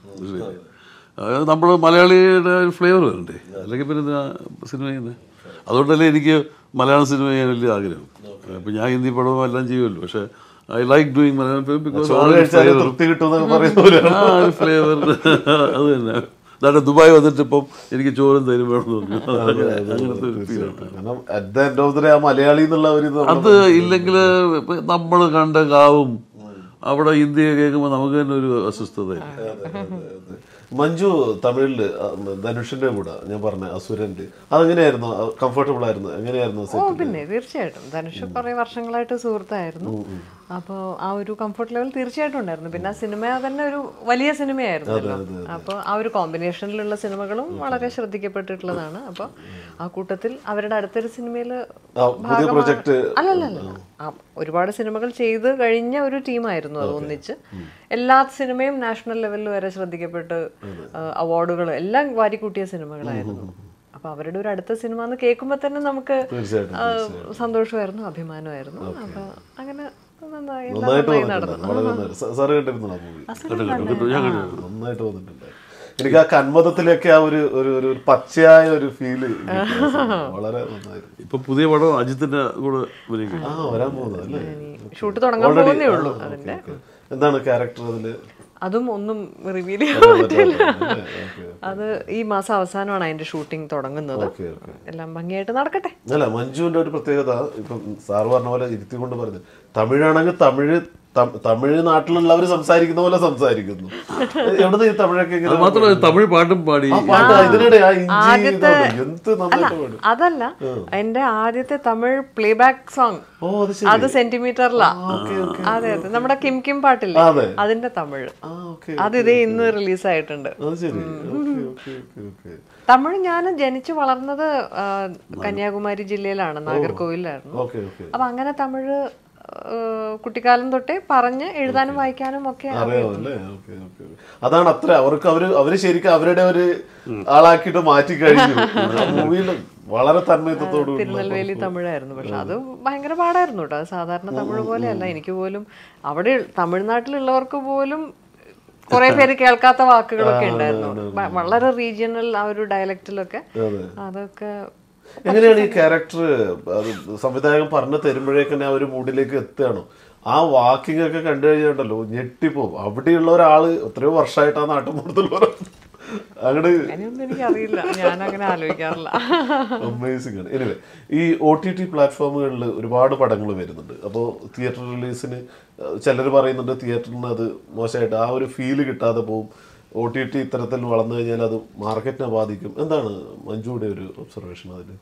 [SPEAKER 2] നമ്മൾ മലയാളിയുടെ ഒരു ഫ്ലേവർ വരണ്ടേ അല്ലെങ്കിൽ പിന്നെ എന്തിനാ സിനിമ ചെയ്യുന്നത് അതുകൊണ്ടല്ലേ എനിക്ക് മലയാളം സിനിമ ചെയ്യാൻ വലിയ ആഗ്രഹം അപ്പം ഞാൻ ഹിന്ദി പടവും എല്ലാം ചെയ്യുമല്ലോ പക്ഷേ I like doing Malayalam film because
[SPEAKER 4] ചോറ് കഴിച്ചാലേ തൃപ്തി കിട്ടുമെന്നൊക്കെ പറയുന്ന പോലെയാണ്
[SPEAKER 2] ആ ഒരു ഫ്ലേവർ അത് തന്നെ അതാണ്ട് ദുബായ് വന്നിട്ട് ഇപ്പം എനിക്ക് ചോറും തരും വേണമെന്ന് പറഞ്ഞു അങ്ങനെ- അങ്ങനത്തെ ഒരു ഫീലാണ്
[SPEAKER 4] കാരണം at the end of the day ആ മലയാളി എന്നുള്ള ഒരു ഇത്
[SPEAKER 2] അത് ഇല്ലെങ്കിൽ നമ്മൾ കണ്ട കാവും അവിടെ ഇന്ത്യയെ കേൾക്കുമ്പോൾ നമുക്ക് തന്നെ ഒരു അസ്വസ്ഥതയില്ല
[SPEAKER 4] മഞ്ജു തമിഴില് ആ, ധനുഷിന്റെ കൂടെ ഞാൻ പറഞ്ഞ അസുരന്റെ അതെങ്ങനെയായിരുന്നു കംഫർട്ടബിൾ ആയിരുന്നു എങ്ങനെയായിരുന്നു
[SPEAKER 3] ഓ
[SPEAKER 4] സെറ്റ്
[SPEAKER 3] പിന്നെ തീർച്ചയായിട്ടും ധനുഷ് കുറെ വർഷങ്ങളായിട്ട് സുഹൃത്തായിരുന്നു അപ്പോൾ ആ ഒരു കംഫർട്ട് ലെവൽ തീർച്ചയായിട്ടും ഉണ്ടായിരുന്നു പിന്നെ ആ സിനിമ തന്നെ ഒരു വലിയ സിനിമയായിരുന്നല്ലോ അപ്പോൾ ആ ഒരു കോമ്പിനേഷനിലുള്ള സിനിമകളും വളരെ ശ്രദ്ധിക്കപ്പെട്ടിട്ടുള്ളതാണ് അപ്പോൾ ആ കൂട്ടത്തിൽ അവരുടെ അടുത്തൊരു സിനിമയിൽ
[SPEAKER 4] ആ, പുതിയ പ്രൊജക്ട്
[SPEAKER 3] അല്ലല്ല ആ, ഒരുപാട് സിനിമകൾ ചെയ്ത് കഴിഞ്ഞ ഒരു ടീമായിരുന്നു അത് ഒന്നിച്ച് എല്ലാ സിനിമയും നാഷണൽ ലെവലിൽ വരെ ശ്രദ്ധിക്കപ്പെട്ട് അവാർഡുകൾ എല്ലാം വാരിക്കൂട്ടിയ സിനിമകളായിരുന്നു അപ്പൊ അവരുടെ ഒരു അടുത്ത സിനിമ എന്ന് കേൾക്കുമ്പോൾ തന്നെ നമുക്ക്
[SPEAKER 4] തീർച്ചയായിട്ടും
[SPEAKER 3] ആ, സന്തോഷമായിരുന്നു അഭിമാനമായിരുന്നു അപ്പൊ അങ്ങനെ നന്നായി എല്ലാം
[SPEAKER 4] നന്നായിട്ട്
[SPEAKER 3] നന്നായി
[SPEAKER 4] വന്നിട്ടുണ്ട്
[SPEAKER 3] നടന്നു
[SPEAKER 4] വളരെ നന്നായിട്ട് സ- സാറ് കണ്ടിരുന്നു ആ മൂവി
[SPEAKER 3] ആ സിനിമ കണ്ടേ?
[SPEAKER 4] നന്നായിട്ട് വന്നിട്ടുണ്ട് എനിക്ക് ആ കന്മതത്തിലൊക്കെ ആ ഒരു ഒരു ഒരു ഒരു പച്ചയായ ഒരു ഫീല് വളരെ നന്നായിരുന്നു
[SPEAKER 2] ഇപ്പൊ പുതിയ പടം അജിത്തിന്റെ കൂടെ അഭിനയിക്കും
[SPEAKER 4] ആ വരാൻ പോകുന്നത് അല്ലേ
[SPEAKER 3] ഷൂട്ട് തുടങ്ങാൻ
[SPEAKER 4] Already-
[SPEAKER 3] പോകുന്നേ
[SPEAKER 4] ആ,
[SPEAKER 3] ഉള്ളൂ
[SPEAKER 4] okay,
[SPEAKER 3] അതിന്റെ
[SPEAKER 4] okay. എന്താണ് ക്യാരക്ടർ അതില്
[SPEAKER 3] അതും ഒന്നും റിവീൽ ചെയ്യാൻ പറ്റില്ല
[SPEAKER 4] അല്ലേ? Okay,
[SPEAKER 3] അത് ഈ മാസം അവസാനമാണ് അതിന്റെ ഷൂട്ടിംഗ് തുടങ്ങുന്നത്
[SPEAKER 4] okay, okay.
[SPEAKER 3] എല്ലാം ഭംഗിയായിട്ട് നടക്കട്ടെ
[SPEAKER 4] അല്ല മഞ്ജുവിന്റെ ഒരു പ്രത്യേകത ഇപ്പം സാറ് പറഞ്ഞ പോലെ ഇരുത്തിക്കൊണ്ട് പറഞ്ഞു തമിഴാണെങ്കിൽ തമിഴ് തം- തമിഴ് നാട്ടിലുള്ളവർ സംസാരിക്കുന്ന പോലെ സംസാരിക്കുന്നു എവിടെ ഈ തമിഴൊക്കെ ഇങ്ങനെ
[SPEAKER 2] അത് മാത്രമല്ല തമിഴ് പാട്ടും പാടി
[SPEAKER 4] ആ പാട്ട് ഇതിനിടെ ആ ഇഞ്ചി
[SPEAKER 3] ആദ്യത്തെ-
[SPEAKER 4] ഇതാണ്. എന്ത് നന്നായിട്ട് പാടും
[SPEAKER 3] അതല്ല എന്റെ ആദ്യത്തെ തമിഴ് പ്ലേബാക്ക് സോങ്
[SPEAKER 4] ഓ അത് ശരി
[SPEAKER 3] അത് സെന്റിമീറ്ററിലാ അതെ അതെ നമ്മുടെ കിം കിം പാട്ടില്ലേ
[SPEAKER 4] അതെ.
[SPEAKER 3] അതിന്റെ തമിഴ്
[SPEAKER 4] ആ ഓക്കെ
[SPEAKER 3] അത് ഇതേ ഇന്ന് റിലീസ് ആയിട്ടുണ്ട്
[SPEAKER 4] അത് ശരി okay okay okay okay
[SPEAKER 3] Tamil ഞാൻ ജനിച്ചു വളർന്നത് ആ, കന്യാകുമാരി ജില്ലയിലാണ് നാഗർകോവിലായിരുന്നു
[SPEAKER 4] ഓക്കെ ഓക്കെ
[SPEAKER 3] അപ്പൊ അങ്ങനെ തമിഴ് ആ, കുട്ടിക്കാലം തൊട്ടേ പറഞ്ഞ് എഴുതാനും വായിക്കാനും ഒക്കെ
[SPEAKER 4] അറിയാമോ അല്ലേ ഓക്കെ ഓക്കെ അതാണ് അത്ര അവർക്ക് അവര് അവര് ശരിക്കും അവരുടെ ഒരു ആളാക്കിയിട്ട് മാറ്റി കഴിഞ്ഞു മൂവിയിൽ വളരെ തന്മയത്വത്തോടു കൂടി
[SPEAKER 3] തിരുനെൽവേലി തമിഴായിരുന്നു പക്ഷെ അത് ഭയങ്കര പാടായിരുന്നു കേട്ടോ അത് സാധാരണ തമിഴ് പോലെയല്ല എനിക്ക് പോലും അവിടെ തമിഴ്നാട്ടിലുള്ളവർക്ക് പോലും കുറെ പേര് കേൾക്കാത്ത വാക്കുകളൊക്കെ ഉണ്ടായിരുന്നു വ- വളരെ റീജിയണൽ ആ ഒരു ഡയലക്റ്റിലൊക്കെ
[SPEAKER 4] അതെ
[SPEAKER 3] അതൊക്കെ
[SPEAKER 4] എങ്ങനെയാണ് ഈ ക്യാരക്ടർ അത് സംവിധായകൻ പറഞ്ഞു തരുമ്പോഴേക്കും ആ ഒരു മൂഡിലേക്ക് എത്തുകയാണോ ആ വാക്കിംഗ് ഒക്കെ കണ്ടു കഴിഞ്ഞാണ്ടല്ലോ ഞെട്ടിപ്പോവും അവിടെയുള്ള ഒരാള് എത്രയോ വർഷമായിട്ട് ആ നാട്ടുമ്പുറത്തുള്ള അങ്ങോട്ട്
[SPEAKER 3] അങ്ങനെയൊന്നും എനിക്കറിയില്ല ഞാൻ അങ്ങനെ ആലോചിക്കാറില്ല
[SPEAKER 4] അമേസിംഗ് ആണ് എനിവേ ഈ ഒ ടി ടി പ്ലാറ്റ്ഫോമുകളിൽ ഒരുപാട് പടങ്ങൾ വരുന്നുണ്ട് അപ്പോൾ തിയേറ്റർ റിലീസിന് ചിലർ പറയുന്നുണ്ട് തിയേറ്ററിൽ നിന്ന് അത് മോശമായിട്ട് ആ ഒരു ഫീല് കിട്ടാതെ പോകും ഒ ടി ടി ഇത്തരത്തിൽ വളർന്നു കഴിഞ്ഞാൽ അത് മാർക്കറ്റിനെ ബാധിക്കും എന്താണ് മഞ്ജുയുടെ ഒരു ഒബ്സർവേഷൻ അതിൽ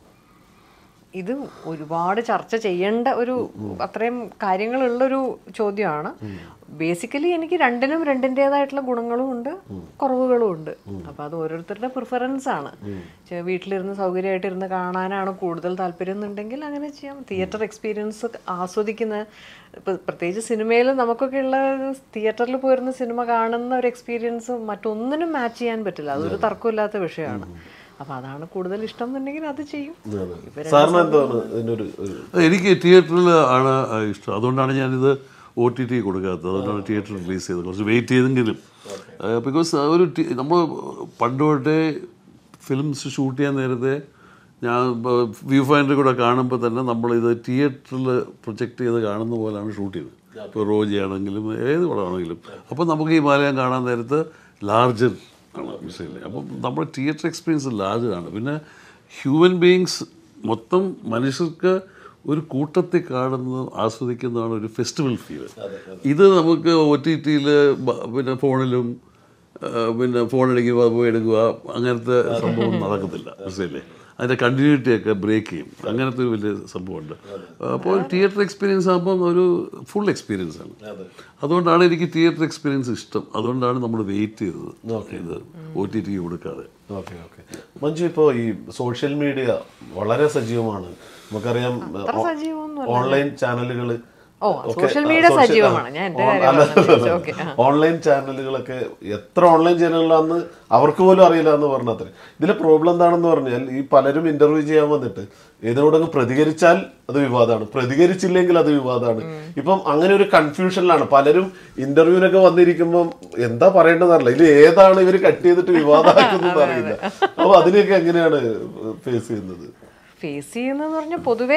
[SPEAKER 3] ഇത് ഒരുപാട് ചർച്ച ചെയ്യേണ്ട ഒരു അത്രയും കാര്യങ്ങളുള്ളൊരു ചോദ്യമാണ് ബേസിക്കലി എനിക്ക് രണ്ടിനും രണ്ടിൻ്റെതായിട്ടുള്ള ഗുണങ്ങളും ഉണ്ട് കുറവുകളും ഉണ്ട് അപ്പൊ അത് ഓരോരുത്തരുടെ പ്രിഫറൻസ് ആണ് ചെ- വീട്ടിലിരുന്ന് സൗകര്യമായിട്ടിരുന്ന് കാണാനാണ് കൂടുതൽ താല്പര്യം എന്നുണ്ടെങ്കിൽ അങ്ങനെ ചെയ്യാം തിയേറ്റർ എക്സ്പീരിയൻസ് ആസ്വദിക്കുന്ന ഇപ്പൊ പ്രത്യേകിച്ച് സിനിമയിൽ നമുക്കൊക്കെ ഉള്ള തിയേറ്ററിൽ പോയിരുന്ന സിനിമ കാണുന്ന ഒരു എക്സ്പീരിയൻസ് മറ്റൊന്നിനും മാച്ച് ചെയ്യാൻ പറ്റില്ല അതൊരു തർക്കമില്ലാത്ത വിഷയമാണ് അപ്പൊ അതാണ് കൂടുതൽ ഇഷ്ടം എന്നുണ്ടെങ്കിൽ അത് ചെയ്യും
[SPEAKER 4] സാറിന് എന്താണ് ഇതിനൊരു ഒരു
[SPEAKER 2] എനിക്ക് തിയേറ്ററിൽ ആണ് ഇഷ്ടം അതുകൊണ്ടാണ് ഞാനിത് ഒ ടി ടി കൊടുക്കാത്തത് അതുകൊണ്ടാണ് തിയേറ്റർ റിലീസ് ചെയ്തത് കുറച്ച് വെയിറ്റ് ചെയ്തെങ്കിലും ബിക്കോസ് ഒരു നമ്മൾ പണ്ട് തൊട്ടേ ഫിലിംസ് ഷൂട്ട് ചെയ്യാൻ നേരത്തെ ഞാൻ വ്യൂ ഫൈൻഡർ കൂടെ കാണുമ്പോൾ തന്നെ നമ്മളിത് തിയേറ്ററിൽ പ്രൊജക്റ്റ് ചെയ്ത് കാണുന്ന പോലെയാണ് ഷൂട്ട് ചെയ്തത് ഇപ്പോൾ റോജി ആണെങ്കിലും ഏത് പടമാണെങ്കിലും അപ്പോൾ നമുക്ക് ഈ മാലയം കാണാൻ നേരത്ത് ലാർജർ ആണ് മനസ്സിലായില്ലേ അപ്പം നമ്മുടെ തിയേറ്റർ എക്സ്പീരിയൻസ് ലാർജറാണ് പിന്നെ ഹ്യൂമൻ ബീയിങ്സ് മൊത്തം മനുഷ്യർക്ക് ഒരു കൂട്ടത്തിൽ കാണുന്നതും ആസ്വദിക്കുന്നതാണ് ഒരു ഫെസ്റ്റിവൽ ഫീൽ ഇത് നമുക്ക് ഒ ടി ടിയിൽ പിന്നെ ഫോണിലും ആ, പിന്നെ ഫോൺ അടിക്കുക പോയി എടുക്കുക അങ്ങനത്തെ സംഭവം നടക്കത്തില്ല മനസ്സിലല്ലേ അതിൻ്റെ കണ്ടിന്യൂറ്റി ഒക്കെ ബ്രേക്ക് ചെയ്യും അങ്ങനത്തെ ഒരു വലിയ സംഭവമുണ്ട് അപ്പോൾ തിയേറ്റർ എക്സ്പീരിയൻസ് ആകുമ്പോൾ ഒരു ഫുൾ എക്സ്പീരിയൻസ് ആണ് അതുകൊണ്ടാണ് എനിക്ക് തിയേറ്റർ എക്സ്പീരിയൻസ് ഇഷ്ടം അതുകൊണ്ടാണ് നമ്മൾ വെയിറ്റ് ചെയ്തത് ഇത് ഒ ടി ടി കൊടുക്കാതെ
[SPEAKER 4] ഓക്കെ ഓക്കെ മഞ്ജു ഇപ്പോൾ ഈ സോഷ്യൽ മീഡിയ വളരെ സജീവമാണ് നമുക്കറിയാം
[SPEAKER 3] സജീവമൊന്നുമല്ല.
[SPEAKER 4] ഓൺലൈൻ ചാനലുകൾ
[SPEAKER 3] ഓ, social media സജീവമാണ്. ഞാൻ എൻ്റെ കാര്യം പറഞ്ഞത്. ഓക്കെ, ആ.
[SPEAKER 4] ഓൺലൈൻ ചാനലുകളൊക്കെ എത്ര ഓൺലൈൻ ചാനലുകളാണെന്ന് അവർക്ക് പോലും അറിയില്ല എന്ന് പറഞ്ഞത്ര ഇതിലെ പ്രോബ്ലം എന്താണെന്ന് പറഞ്ഞാൽ ഈ പലരും ഇന്റർവ്യൂ ചെയ്യാൻ വന്നിട്ട് ഇതിനോടൊന്ന് പ്രതികരിച്ചാൽ അത് വിവാദമാണ് പ്രതികരിച്ചില്ലെങ്കിൽ അത് വിവാദമാണ് ഇപ്പം അങ്ങനെ ഒരു കൺഫ്യൂഷനിലാണ് പലരും ഇന്റർവ്യൂവിനൊക്കെ വന്നിരിക്കുമ്പം എന്താ പറയേണ്ടതെന്ന് അറിയില്ല ഇതിൽ ഏതാണ് ഇവർ കട്ട് ചെയ്തിട്ട് വിവാദമാക്കുന്നത് അറിയില്ല അപ്പൊ അതിനെയൊക്കെ എങ്ങനെയാണ് ഫേസ് ചെയ്യുന്നത്
[SPEAKER 3] ഫേസ് ചെയ്യുന്നതെന്ന് പറഞ്ഞാൽ പൊതുവേ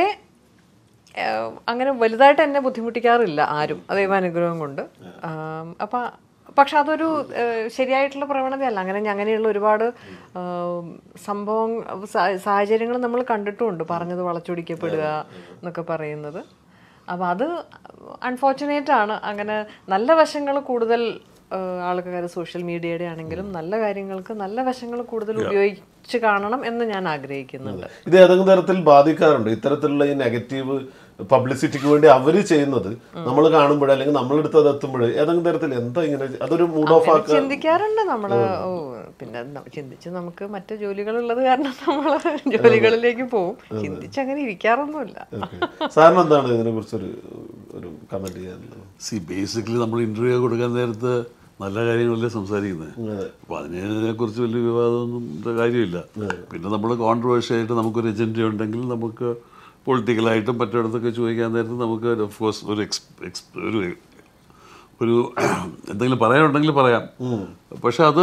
[SPEAKER 3] ഏഹ്, അങ്ങനെ വലുതായിട്ട് എന്നെ ബുദ്ധിമുട്ടിക്കാറില്ല ആരും ദൈവാനുഗ്രഹം കൊണ്ട് ആം, അപ്പൊ പക്ഷെ അതൊരു ഏഹ്, ശരിയായിട്ടുള്ള പ്രവണതയല്ല അങ്ങനെ അങ്ങനെയുള്ള ഒരുപാട് ആം, സംഭവം സാഹചര്യങ്ങൾ നമ്മൾ കണ്ടിട്ടുമുണ്ട് പറഞ്ഞത് വളച്ചൊടിക്കപ്പെടുക എന്നൊക്കെ പറയുന്നത് അപ്പോൾ അത് അൺഫോർച്ചുനേറ്റ് ആണ് അങ്ങനെ നല്ല വശങ്ങൾ കൂടുതൽ ആൾക്കാർ സോഷ്യൽ മീഡിയയുടെ ആണെങ്കിലും നല്ല കാര്യങ്ങൾക്ക് നല്ല വശങ്ങൾ കൂടുതൽ ഉപയോഗിച്ച് കാണണം എന്ന് ഞാൻ ആഗ്രഹിക്കുന്നുണ്ട്
[SPEAKER 4] ഇത് ഏതെങ്കിലും തരത്തിൽ ബാധിക്കാറുണ്ട് ഇത്തരത്തിലുള്ള ഈ നെഗറ്റീവ് പബ്ലിസിറ്റിക്ക് വേണ്ടി അവര് ചെയ്യുന്നത് നമ്മൾ കാണുമ്പോൾ അല്ലെങ്കിൽ നമ്മളെടുത്ത് അത് എത്തുമ്പോൾ ഏതെങ്കിലും തരത്തിൽ എന്താ ഇങ്ങനെ അതൊരു മൂഡ് ഓഫ് ആക്കുക
[SPEAKER 3] ചിന്തിക്കാറുണ്ട് നമ്മള് ഓ പിന്നെ ന- ചിന്തിച്ച് നമുക്ക് മറ്റു ജോലികളുള്ളത് കാരണം നമ്മള് ജോലികളിലേക്ക് പോവും ചിന്തിച്ച് അങ്ങനെ ഇരിക്കാറൊന്നുമില്ല
[SPEAKER 4] സാറിന് എന്താണ് ഇതിനെ കുറിച്ചൊരു ഒരു കമന്റ് ചെയ്യാനുള്ളത്
[SPEAKER 2] സി ബേസിക്കലി നമ്മൾ ഇന്റർവ്യൂ കൊടുക്കാൻ നേരത്ത് നല്ല കാര്യങ്ങളല്ലേ സംസാരിക്കുന്നത് അപ്പൊ അതിനെ കുറിച്ച് വലിയ വിവാദമൊന്നും ഇല്ല കാര്യമില്ല പിന്നെ നമ്മൾ കോൺട്രവേഴ്സി ആയിട്ട് നമുക്കൊരു എജൻഡ ഉണ്ടെങ്കിൽ നമുക്ക് പൊളിറ്റിക്കലായിട്ടും മറ്റിടത്തൊക്കെ ചോദിക്കാൻ നേരത്ത് നമുക്ക് ഓഫ്കോഴ്സ് ഒരു എക്സ് എക്സ് ഒരു ഒരു എന്തെങ്കിലും പറയാനുണ്ടെങ്കിൽ പറയാം പക്ഷെ അത്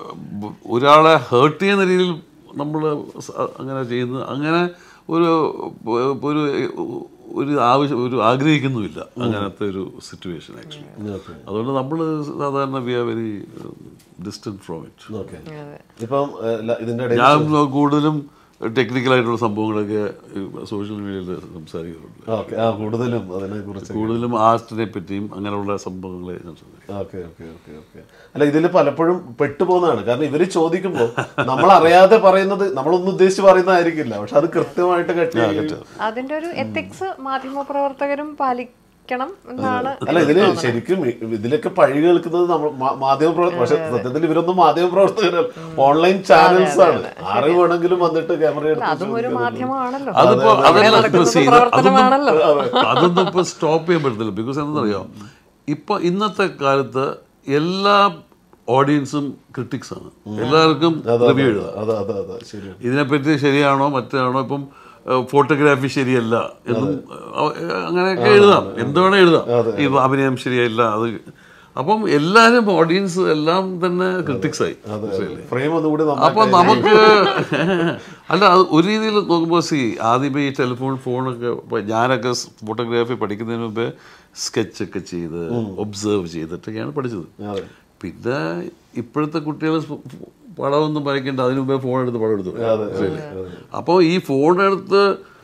[SPEAKER 2] ഒരാളെ ഹേർട്ട് ചെയ്യുന്ന രീതിയിൽ നമ്മൾ അങ്ങനെ ചെയ്യുന്നത് അങ്ങനെ ഒരു ഒരു ഒരു ആവശ്യം ഒരു ആഗ്രഹിക്കുന്നുമില്ല അങ്ങനത്തെ ഒരു സിറ്റുവേഷൻ ആക്ച്വലി അതുകൊണ്ട് നമ്മൾ സാധാരണ we are very distant from it
[SPEAKER 4] okay ഇപ്പം ഏഹ്, ല- ഇതിന്റെ ഇടയിൽ
[SPEAKER 2] ഞാൻ കൂടുതലും ടെക്നിക്കലായിട്ടുള്ള സംഭവങ്ങളൊക്കെ സോഷ്യൽ മീഡിയയിൽ സംസാരിക്കാറുണ്ട്
[SPEAKER 4] ഓക്കെ ആ കൂടുതലും അതിനെ കുറിച്ച്
[SPEAKER 2] കൂടുതലും ആർട്ടിനെ പറ്റിയും അങ്ങനെയുള്ള സംഭവങ്ങളെ സംസാരിക്കും
[SPEAKER 4] ഓക്കെ ഓക്കെ ഓക്കെ ഓക്കെ അല്ല ഇതിൽ പലപ്പോഴും പെട്ടുപോകുന്നതാണ് കാരണം ഇവര് ചോദിക്കുമ്പോൾ നമ്മൾ അറിയാതെ പറയുന്നത് നമ്മളൊന്നും ഉദ്ദേശിച്ച് പറയുന്നതായിരിക്കില്ല പക്ഷെ അത് കൃത്യമായിട്ട് കട്ടി
[SPEAKER 3] അതിന്റെ ഒരു എത്തിക്സ് മാധ്യമപ്രവർത്തകരും പാലിക്കണം എന്നാണ്
[SPEAKER 4] അല്ല ഇതില് ശരിക്കും ഇ- ഇതിലൊക്കെ പഴി കേൾക്കുന്നത് നമ്മൾ മാധ്യമ പ്രവർത്തകർ പക്ഷെ സത്യത്തിൽ ഇവരൊന്നും മാധ്യമ പ്രവർത്തകരല്ല ഓൺലൈൻ ചാനൽസ് ആണ് ആറ് വേണമെങ്കിലും വന്നിട്ട് ക്യാമറ എടുത്ത്
[SPEAKER 3] അതും ഒരു മാധ്യമമാണല്ലോ
[SPEAKER 2] അതിപ്പോ അതെല്ലാം
[SPEAKER 3] നടക്കുന്നത്
[SPEAKER 2] ഇപ്പൊ ചെയ്ത്
[SPEAKER 3] പ്രവർത്തനമാണല്ലോ.
[SPEAKER 2] അതൊന്നും അതൊന്നും ഇപ്പൊ സ്റ്റോപ്പ് ചെയ്യാൻ പറ്റത്തില്ല ബിക്കോസ് എന്താണെന്നറിയോ ഇപ്പൊ ഇന്നത്തെ കാലത്ത് എല്ലാ ഓഡിയൻസും ക്രിട്ടിക്സ് ആണ് എല്ലാവർക്കും റിവ്യൂ എഴുതാം
[SPEAKER 4] അതെ അതെ അതെ ശരിയാണ്
[SPEAKER 2] ഇതിനെപ്പറ്റി ശരിയാണോ മറ്റാണോ ഇപ്പം ഫോട്ടോഗ്രാഫി ശരിയല്ല എന്നും അഹ് അങ്ങനെയൊക്കെ എഴുതാം എന്ത് വേണേ എഴുതാം ഈ അഭിനയം ശരിയല്ല അത് അപ്പം എല്ലാരും ഓഡിയൻസ് എല്ലാം തന്നെ ക്രിട്ടിക്സ് ആയി മനസ്സിലായില്ലേ?
[SPEAKER 4] ഫ്രെയിം ഒന്നുകൂടി
[SPEAKER 2] അപ്പൊ
[SPEAKER 4] നന്നായിട്ട്
[SPEAKER 2] നമുക്ക് അല്ല അത് ഒരു രീതിയിൽ നോക്കുമ്പോൾ സി ആദ്യമേ ഈ ടെലിഫോൺ ഫോണൊക്കെ ഇപ്പൊ ഞാനൊക്കെ ഫോട്ടോഗ്രാഫി പഠിക്കുന്നതിന് മുമ്പേ സ്കെച്ച് ഒക്കെ ചെയ്ത് ഒബ്സർവ് ചെയ്തിട്ടൊക്കെയാണ് പഠിച്ചത്
[SPEAKER 4] അതെ.
[SPEAKER 2] പിന്നെ ഇപ്പോഴത്തെ കുട്ടികൾ പടമൊന്നും വരയ്ക്കേണ്ട അതിന് മുമ്പേ ഫോൺ എടുത്ത് പടം എടുത്തു അപ്പോൾ ഈ ഫോൺ എടുത്ത്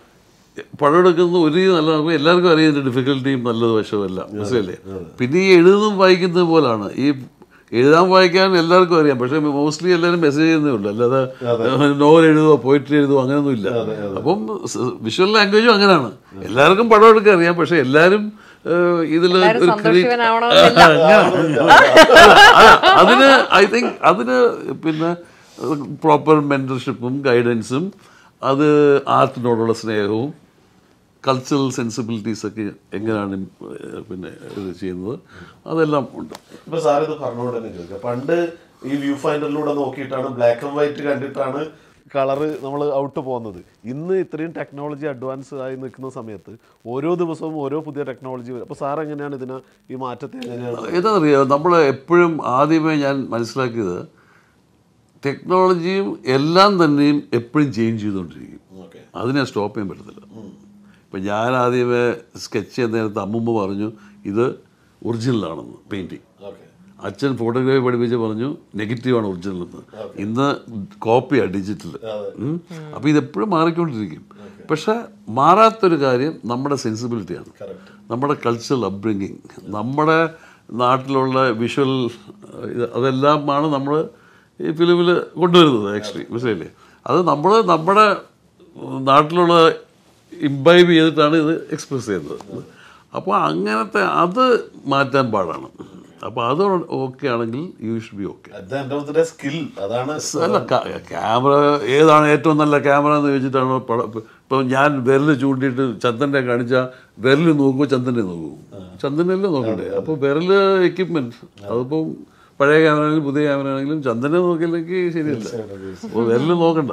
[SPEAKER 2] പടം എടുക്കുന്നത് ഒരു രീതി നല്ല നമുക്ക് എല്ലാവർക്കും അറിയാം ഇതിന്റെ ഡിഫിക്കൽട്ടിയും നല്ലത് വശമല്ല മനസ്സിലല്ലേ പിന്നെ ഈ എഴുതുന്നതും വായിക്കുന്നത് പോലാണ് ഈ എഴുതാൻ വായിക്കാൻ എല്ലാവർക്കും അറിയാം പക്ഷെ മോസ്റ്റ്ലി എല്ലാവരും മെസ്സേജ് ചെയ്യുന്നേ ഉള്ളൂ അല്ലാതെ നോവൽ എഴുതുമോ പോയിട്രി എഴുതുമോ അങ്ങനെയൊന്നും ഇല്ല അപ്പം വിഷ്വൽ ലാംഗ്വേജും അങ്ങനെയാണ് എല്ലാവർക്കും പടം എടുക്കാൻ അറിയാം പക്ഷെ എല്ലാവരും ഇതിൽ
[SPEAKER 3] എല്ലാവരും
[SPEAKER 2] ഒരു
[SPEAKER 3] സന്തോഷിവനാവണമെന്നില്ല
[SPEAKER 2] അല്ല, അതിന് ഐ തിങ്ക് അതിന് പിന്നെ പ്രോപ്പർ മെൻറ്റർഷിപ്പും ഗൈഡൻസും അത് ആർട്ടിനോടുള്ള സ്നേഹവും കൾച്ചറൽ സെൻസിബിലിറ്റീസ് ഒക്കെ എങ്ങനെയാണ് ഏഹ്, പിന്നെ ഇത് ചെയ്യുന്നത് അതെല്ലാം ഉണ്ട്
[SPEAKER 4] ഇപ്പൊ സാർ ഇത് പറഞ്ഞുകൊണ്ട് തന്നെ ചോദിക്കാം പണ്ട് ഈ വ്യൂ ഫൈൻഡറിലൂടെ നോക്കിയിട്ടാണ് ബ്ലാക്ക് ആൻഡ് വൈറ്റ് കണ്ടിട്ടാണ് കളറ് നമ്മൾ ഔട്ട് പോകുന്നത് ഇന്ന് ഇത്രയും ടെക്നോളജി അഡ്വാൻസ് ആയി നിൽക്കുന്ന സമയത്ത് ഓരോ ദിവസവും ഓരോ പുതിയ ടെക്നോളജി വരും അപ്പോൾ സാർ എങ്ങനെയാണ് ഇതിനെ ഈ മാറ്റത്തെ എങ്ങനെയാണ്
[SPEAKER 2] എന്താണെന്നറിയാം നമ്മൾ എപ്പോഴും ആദ്യമേ ഞാൻ മനസ്സിലാക്കിയത് ടെക്നോളജിയും എല്ലാം തന്നെയും എപ്പോഴും ചേഞ്ച് ചെയ്തുകൊണ്ടിരിക്കും
[SPEAKER 4] ഓക്കെ
[SPEAKER 2] അതിനെ സ്റ്റോപ്പ് ചെയ്യാൻ പറ്റത്തില്ല ഇപ്പം ഞാൻ ആദ്യമേ സ്കെച്ച് ചെയ്യുന്ന നേരത്ത് അമ്മുമ്മ പറഞ്ഞു ഇത് ഒറിജിനലാണെന്ന് പെയിൻറ്റിങ്
[SPEAKER 4] ഓക്കെ
[SPEAKER 2] അച്ഛൻ ഫോട്ടോഗ്രാഫി പഠിപ്പിച്ച് പറഞ്ഞു നെഗറ്റീവാണ് ഒറിജിനൽ എന്ന് ഇന്ന് കോപ്പിയാണ് ഡിജിറ്റൽ അപ്പോൾ ഇതെപ്പോഴും മാറിക്കൊണ്ടിരിക്കും പക്ഷെ മാറാത്തൊരു കാര്യം നമ്മുടെ സെൻസിബിലിറ്റിയാണ് നമ്മുടെ കൾച്ചറൽ അപ്ബ്രിങ്ങിങ് നമ്മുടെ നാട്ടിലുള്ള വിഷ്വൽ അതെല്ലാമാണ് നമ്മൾ ഈ ഫിലിമിൽ കൊണ്ടുവരുന്നത് ആക്ച്വലി മനസ്സിലായില്ലേ അത് നമ്മൾ നമ്മുടെ നാട്ടിലുള്ള ഇംബൈബ് ചെയ്തിട്ടാണ് ഇത് എക്സ്പ്രസ് ചെയ്യുന്നത് അപ്പോൾ അങ്ങനത്തെ അത് മാറ്റാൻ പാടാണ് അപ്പോൾ അത് ഓക്കെ ആണെങ്കിൽ you should be okay
[SPEAKER 4] at the end of the day skill അതാണ്
[SPEAKER 2] അല്ല ക്യാമറ ഏതാണ് ഏറ്റവും നല്ല ക്യാമറ എന്ന് ചോദിച്ചിട്ടാണ് പടം ഇപ്പം ഞാൻ വിരൽ ചൂണ്ടിയിട്ട് ചന്ദനെ കാണിച്ചാൽ വിരൽ നോക്കുമ്പോൾ ചന്ദനെ നോക്കും ചന്ദനല്ലേ നോക്കണ്ടേ അപ്പോൾ വിരൽ എക്യുപ്മെന്റ് അതിപ്പം പഴയ ക്യാമറ ആണെങ്കിലും പുതിയ ക്യാമറ ആണെങ്കിലും ചന്ദനെ നോക്കിയില്ലെങ്കിൽ ശരിയല്ല അപ്പോൾ വിരൽ നോക്കണ്ട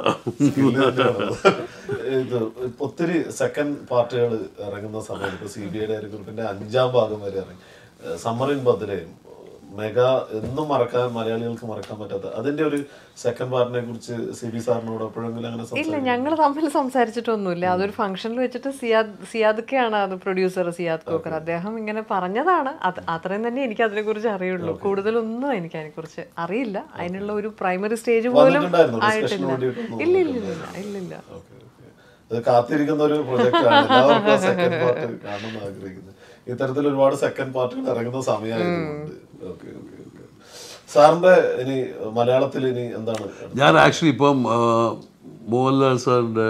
[SPEAKER 4] ഇത് ഒത്തിരി സെക്കൻഡ് പാർട്ടുകൾ ഇറങ്ങുന്ന സമയത്ത് ഇപ്പൊ സി ബി ഐയുടെ ഗ്രൂപ്പിന്റെ അഞ്ചാം ഭാഗം വരെ ഇറങ്ങി സമ്മറിൻ ബദ്രയും മെഗാ എന്നും മറക്കാൻ മലയാളികൾക്ക് മറക്കാൻ പറ്റാത്ത അതിന്റെ ഒരു സെക്കൻഡ് പാർട്ടിനെ കുറിച്ച് സി ബി സാറിനോട് എപ്പോഴെങ്കിലും അങ്ങനെ
[SPEAKER 3] ഇല്ല
[SPEAKER 4] സംസാരിക്കും
[SPEAKER 3] ഞങ്ങൾ തമ്മിൽ സംസാരിച്ചിട്ടൊന്നുമില്ല അതൊരു ഫംഗ്ഷനിൽ വെച്ചിട്ട് സിയാദ് സിയാദ്ക്കാണ് അത് പ്രൊഡ്യൂസർ സിയാദ് കോക്കർ അദ്ദേഹം ഇങ്ങനെ പറഞ്ഞതാണ് അത് അത്രയും തന്നെ എനിക്ക് അതിനെ കുറിച്ച് അറിയുള്ളൂ കൂടുതലൊന്നും എനിക്ക് അതിനെ കുറിച്ച് അറിയില്ല അതിനുള്ള ഒരു പ്രൈമറി സ്റ്റേജ് പോലും
[SPEAKER 4] വന്നിട്ടുണ്ടായിരുന്നോ?
[SPEAKER 3] ആയിട്ടില്ല
[SPEAKER 4] Discussion വേണ്ടിയിട്ടൊന്നും
[SPEAKER 3] ഇല്ല ഇല്ല ഇല്ല ഇല്ലില്ല
[SPEAKER 4] ഓക്കെ ഓക്കെ അത് കാത്തിരിക്കുന്ന ഒരു പ്രൊജക്ട് ആണ് എല്ലാവർക്കും സെക്കൻഡ് പാർട്ട് കാണണമെന്ന് ആഗ്രഹിക്കുന്നത് ഇത്തരത്തിൽ ഒരുപാട് സെക്കൻഡ് പാർട്ടുകൾ ഇറങ്ങുന്ന സമയമായതുകൊണ്ട് ഓക്കെ ഓക്കെ ഓക്കെ സാറിന്റെ ഇനി മലയാളത്തിൽ ഇനി എന്താണ്
[SPEAKER 2] ഞാൻ ആക്ച്വലി ഇപ്പം ആ, മോഹൻലാൽ സാറിൻ്റെ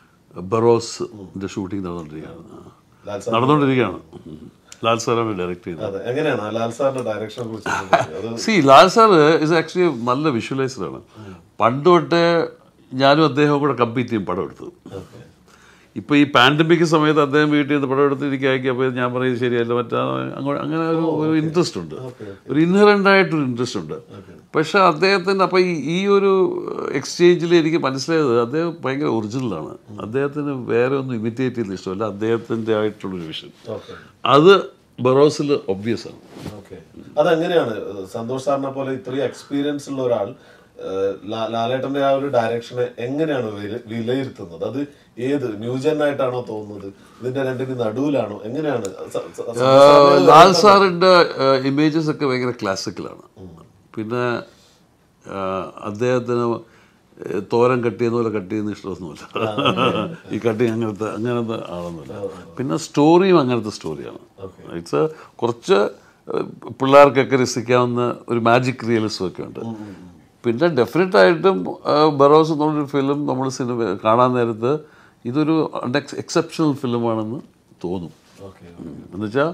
[SPEAKER 2] ബറോസ് ഷൂട്ടിംഗ് നടന്നുകൊണ്ടിരിക്കുകയാണ്
[SPEAKER 4] ലാൽ സാർ
[SPEAKER 2] നടന്നുകൊണ്ടിരിക്കുകയാണ് ഉം. ലാൽ സാറാണ് ഡയറക്റ്റ് ചെയ്തത്
[SPEAKER 4] അതെ എങ്ങനെയാണ് ആ ലാൽ സാറിന്റെ ഡയറക്ഷനെ കുറിച്ച് അത്
[SPEAKER 2] C Lal sir is actually നല്ല വിഷ്വലൈസറാണ് പണ്ട് തൊട്ടേ ഞാനും അദ്ദേഹവും കൂടെ കമ്പീറ്റ് ചെയ്യും പടം എടുത്തത് ഇപ്പോൾ ഈ പാൻഡമിക് സമയത്ത് അദ്ദേഹം വീട്ടിൽ നിന്ന് പടം എടുത്ത് എനിക്ക് അയക്കി അപ്പോൾ ഞാൻ പറയും ശരിയല്ല മറ്റാ അങ്ങോട്ട് അങ്ങനെ ഒരു ഒരു ഇൻട്രസ്റ്റ് ഉണ്ട് ഒരു ഇൻഹറൻ്റ് ആയിട്ടൊരു ഇൻട്രസ്റ്റ് ഉണ്ട് പക്ഷെ അദ്ദേഹത്തിന് അപ്പോൾ ഈ ഈ ഒരു എക്സ്ചേഞ്ചിൽ എനിക്ക് മനസ്സിലായത് അദ്ദേഹം ഭയങ്കര ഒറിജിനലാണ് അദ്ദേഹത്തിന് വേറെ ഒന്നും ഇമിറ്റേറ്റ് ചെയ്യുന്ന ഇഷ്ടമല്ല അദ്ദേഹത്തിൻ്റെ ആയിട്ടുള്ളൊരു വിഷൻ
[SPEAKER 4] ഓക്കെ
[SPEAKER 2] അത് ബറോസിൽ ഒബ്വിയസ് ആണ്
[SPEAKER 4] ഓക്കെ അതെങ്ങനെയാണ് സന്തോഷ് സാറിനെ പോലെ ഇത്രയും എക്സ്പീരിയൻസ് ഉള്ള ഒരാൾ ഏഹ്, ലാ- ലാലേട്ടന്റെ ആ ഒരു ഡയറക്ഷനെ എങ്ങനെയാണ് വില- വിലയിരുത്തുന്നത് അത് ഏത് ന്യൂജൻ ആയിട്ടാണോ തോന്നുന്നത് ഇതിന്റെ രണ്ടിന് നടുവിലാണോ എങ്ങനെയാണ് സ- സ- സന്തോഷ് സാറിനെ
[SPEAKER 2] ലാൽ സാറിൻ്റെ ഇമേജസ് ഒക്കെ ഭയങ്കര ക്ലാസിക്കലാണ് പിന്നെ ആ, അദ്ദേഹത്തിന് ഏ, തോരൻ കട്ട് ചെയ്യുന്ന പോലെ കട്ട് ചെയ്യുന്ന ഇഷ്ടമൊന്നുമില്ല ഈ കട്ടിങ് അങ്ങനത്തെ അങ്ങനത്തെ ആളൊന്നുമില്ല പിന്നെ സ്റ്റോറിയും അങ്ങനത്തെ സ്റ്റോറിയാണ് ഇറ്റ്സ് കുറച്ച് ഏ, പിള്ളേർക്കൊക്കെ രസിക്കാവുന്ന ഒരു മാജിക് റിയലിസം ഒക്കെ ഉണ്ട് പിന്നെ ഡെഫിനറ്റ് ആയിട്ടും ആ, ബറോസ് എന്നുള്ളൊരു ഫിലിം നമ്മൾ സിനിമ കാണാൻ നേരത്ത് ഇതൊരു എക്സെപ്ഷണൽ ഫിലിമാണെന്ന് തോന്നും
[SPEAKER 4] ഓക്കെ
[SPEAKER 2] എന്നുവെച്ചാൽ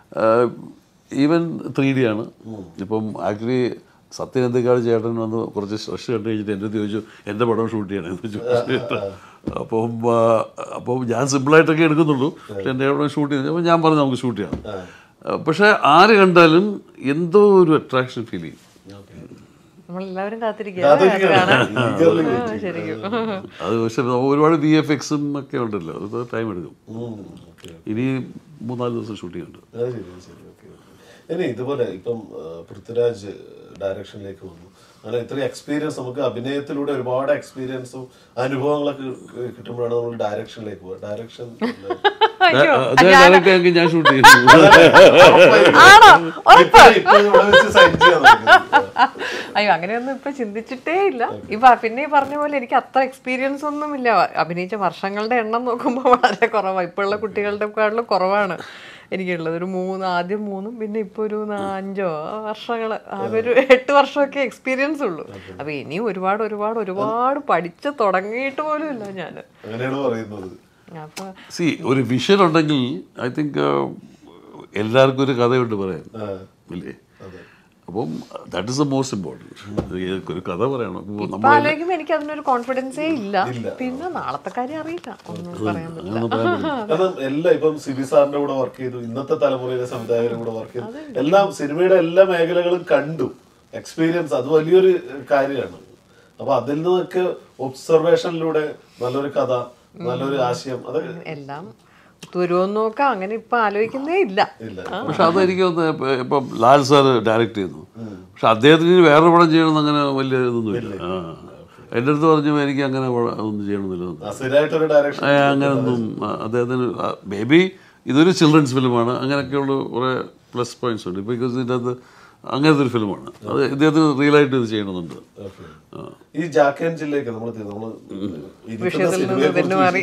[SPEAKER 2] ഈവൻ ത്രീ ഡി ആണ് ഇപ്പം ആക്ച്വലി സത്യനന്ദിക്കാട് ചേട്ടൻ വന്ന് കുറച്ച് സ്ട്രെസ് കണ്ടു കഴിഞ്ഞിട്ട് എൻ്റെ അടുത്ത് ചോദിച്ചു എൻ്റെ പടം ഷൂട്ട് ചെയ്യണം എന്ന് ചോദിച്ചു അപ്പം ആ, അപ്പം ഞാൻ സിമ്പിളായിട്ടൊക്കെ എടുക്കുന്നുള്ളൂ പക്ഷെ എൻ്റെ പടം ഷൂട്ട് ചെയ്യുന്നത് അപ്പോൾ ഞാൻ പറഞ്ഞു നമുക്ക് ഷൂട്ട് ചെയ്യാം ആ, പക്ഷേ ആര് കണ്ടാലും എന്തോ ഒരു അട്രാക്ഷൻ ഫീൽ ചെയ്യും
[SPEAKER 3] നമ്മളെല്ലാവരും കാത്തിരിക്കുക ശരിക്കും
[SPEAKER 2] അത് പക്ഷെ ഒരുപാട് വി എഫ് എക്സും ഒക്കെ ഉണ്ടല്ലോ അത് ടൈം എടുക്കും ഇനി മൂന്നാല് ദിവസം ഷൂട്ട് ചെയ്യുന്നുണ്ട്
[SPEAKER 4] അത് ശരി അത് ശരി ഓക്കെ ഇനി ഇതുപോലെ ഇപ്പം ആ, പൃഥ്വിരാജ് ഡയറക്ഷനിലേക്ക് വന്നു അങ്ങനെ ഇത്രയും എക്സ്പീരിയൻസ് നമുക്ക് അഭിനയത്തിലൂടെ ഒരുപാട് എക്സ്പീരിയൻസും അനുഭവങ്ങളൊക്കെ കി- കിട്ടുമ്പോഴാണ് നമ്മൾ ഡയറക്ഷനിലേക്ക് പോകുക ഡയറക്ഷൻ
[SPEAKER 3] അയ്യോ
[SPEAKER 2] അതേ ഡയറക്റ്റ് ആക്കി ഞാൻ ഷൂട്ട് ചെയ്തു
[SPEAKER 3] ആണോ ഉറപ്പ്
[SPEAKER 4] ഇപ്പൊ ഇവിടെ വെച്ച് സൈൻ ചെയ്യാൻ നോക്കുന്നത്.
[SPEAKER 3] അയ്യോ അങ്ങനെയൊന്നും ഇപ്പൊ ചിന്തിച്ചിട്ടേ ഇല്ല ഇപ്പൊ പിന്നെ ഈ പറഞ്ഞ പോലെ എനിക്ക് അത്ര എക്സ്പീരിയൻസ് ഒന്നുമില്ല അഭിനയിച്ച വർഷങ്ങളുടെ എണ്ണം നോക്കുമ്പോൾ വളരെ കുറവാണ് ഇപ്പോഴുള്ള കുട്ടികളുടെ കാട്ടിലും കുറവാണ് എനിക്കുള്ളത് ഒരു മൂന്ന് ആദ്യം മൂന്നും പിന്നെ ഇപ്പൊ ഒരു നാ- അഞ്ചോ വർഷങ്ങൾ ആകെ ഒരു എട്ട് വർഷമൊക്കെ എക്സ്പീരിയൻസ് ഉള്ളൂ അപ്പൊ ഇനിയും ഒരുപാട് ഒരുപാട് ഒരുപാട് പഠിച്ച് തുടങ്ങിയിട്ട് പോലും ഇല്ല ഞാൻ
[SPEAKER 4] അങ്ങനെയാണ് പറയുന്നത്
[SPEAKER 3] അപ്പൊ
[SPEAKER 2] സി ഒരു വിഷൻ ഉണ്ടെങ്കിൽ ഐ തിങ്ക് എല്ലാവർക്കും ഒരു കഥയുണ്ട് പറയാൻ ഇല്ലേ അപ്പം that is the most important ഒരു കഥ പറയണം അപ്പോൾ
[SPEAKER 3] ഇപ്പൊ
[SPEAKER 2] നമ്മൾ
[SPEAKER 3] ആലോചിക്കുമ്പോ എനിക്ക് അതിനൊരു കോൺഫിഡൻസേ ഇല്ല പിന്നെ നാളത്തെ കാര്യം അറിയില്ല ഒന്നും പറയാൻ പറ്റില്ല
[SPEAKER 2] അങ്ങനെ പറയാൻ പറ്റില്ല
[SPEAKER 4] കാരണം എല്ലാം ഇപ്പം സിബി സാറിന്റെ കൂടെ വർക്ക് ചെയ്തു ഇന്നത്തെ തലമുറയിലെ സംവിധായകരുടെ കൂടെ വർക്ക് ചെയ്തു എല്ലാം സിനിമയുടെ എല്ലാ മേഖലകളും കണ്ടു എക്സ്പീരിയൻസ് അത് വലിയൊരു കാര്യമാണ് അപ്പൊ അതിൽ നിന്നൊക്കെ ഒബ്സർവേഷനിലൂടെ നല്ലൊരു കഥ നല്ലൊരു ആശയം അത്
[SPEAKER 3] എല്ലാം തുരുവെന്ന് നോക്കാം അങ്ങനെ ഇപ്പൊ ആലോചിക്കുന്നേ ഇല്ല
[SPEAKER 4] ഇല്ല
[SPEAKER 2] പക്ഷെ അതെനിക്ക് തോന്നുന്നത് ഇപ്പം- ഇപ്പം ലാൽ സാർ ഡയറക്റ്റ് ചെയ്യുന്നു പക്ഷെ അദ്ദേഹത്തിന് ഇനി വേറെ പടം ചെയ്യണമെന്ന് അങ്ങനെ വലിയ ഇതൊന്നുമില്ല ആ എൻ്റെ അടുത്ത് പറഞ്ഞു എനിക്ക് അങ്ങനെ പടം ഒന്നും ചെയ്യണമെന്നില്ല
[SPEAKER 4] സ്ഥിരമായിട്ടൊരു ഡയറക്ഷൻ
[SPEAKER 2] ഏ, അങ്ങനൊന്നും ആ, അദ്ദേഹത്തിന് മേ ബി ഇതൊരു ചിൽഡ്രൻസ് ഫിലിമാണ് അങ്ങനെയൊക്കെയുള്ള കുറേ പ്ലസ് പോയിന്റ്സ് ഉണ്ട് ബിക്കോസ് ഇതിൻ്റെ അകത്ത് അങ്ങനത്തെ ഒരു ഫിലിമാണ് അത് ഇദ്ദേഹത്തിന് റിയൽ ആയിട്ട് ഇത് ചെയ്യണമെന്നുണ്ട് ആ.
[SPEAKER 4] ഈ ജാക്കൻ ജില്ലയൊക്കെ നമ്മൾ നമ്മൾ
[SPEAKER 3] വിഷയത്തിൽ നിന്ന് തന്നെ മാറി.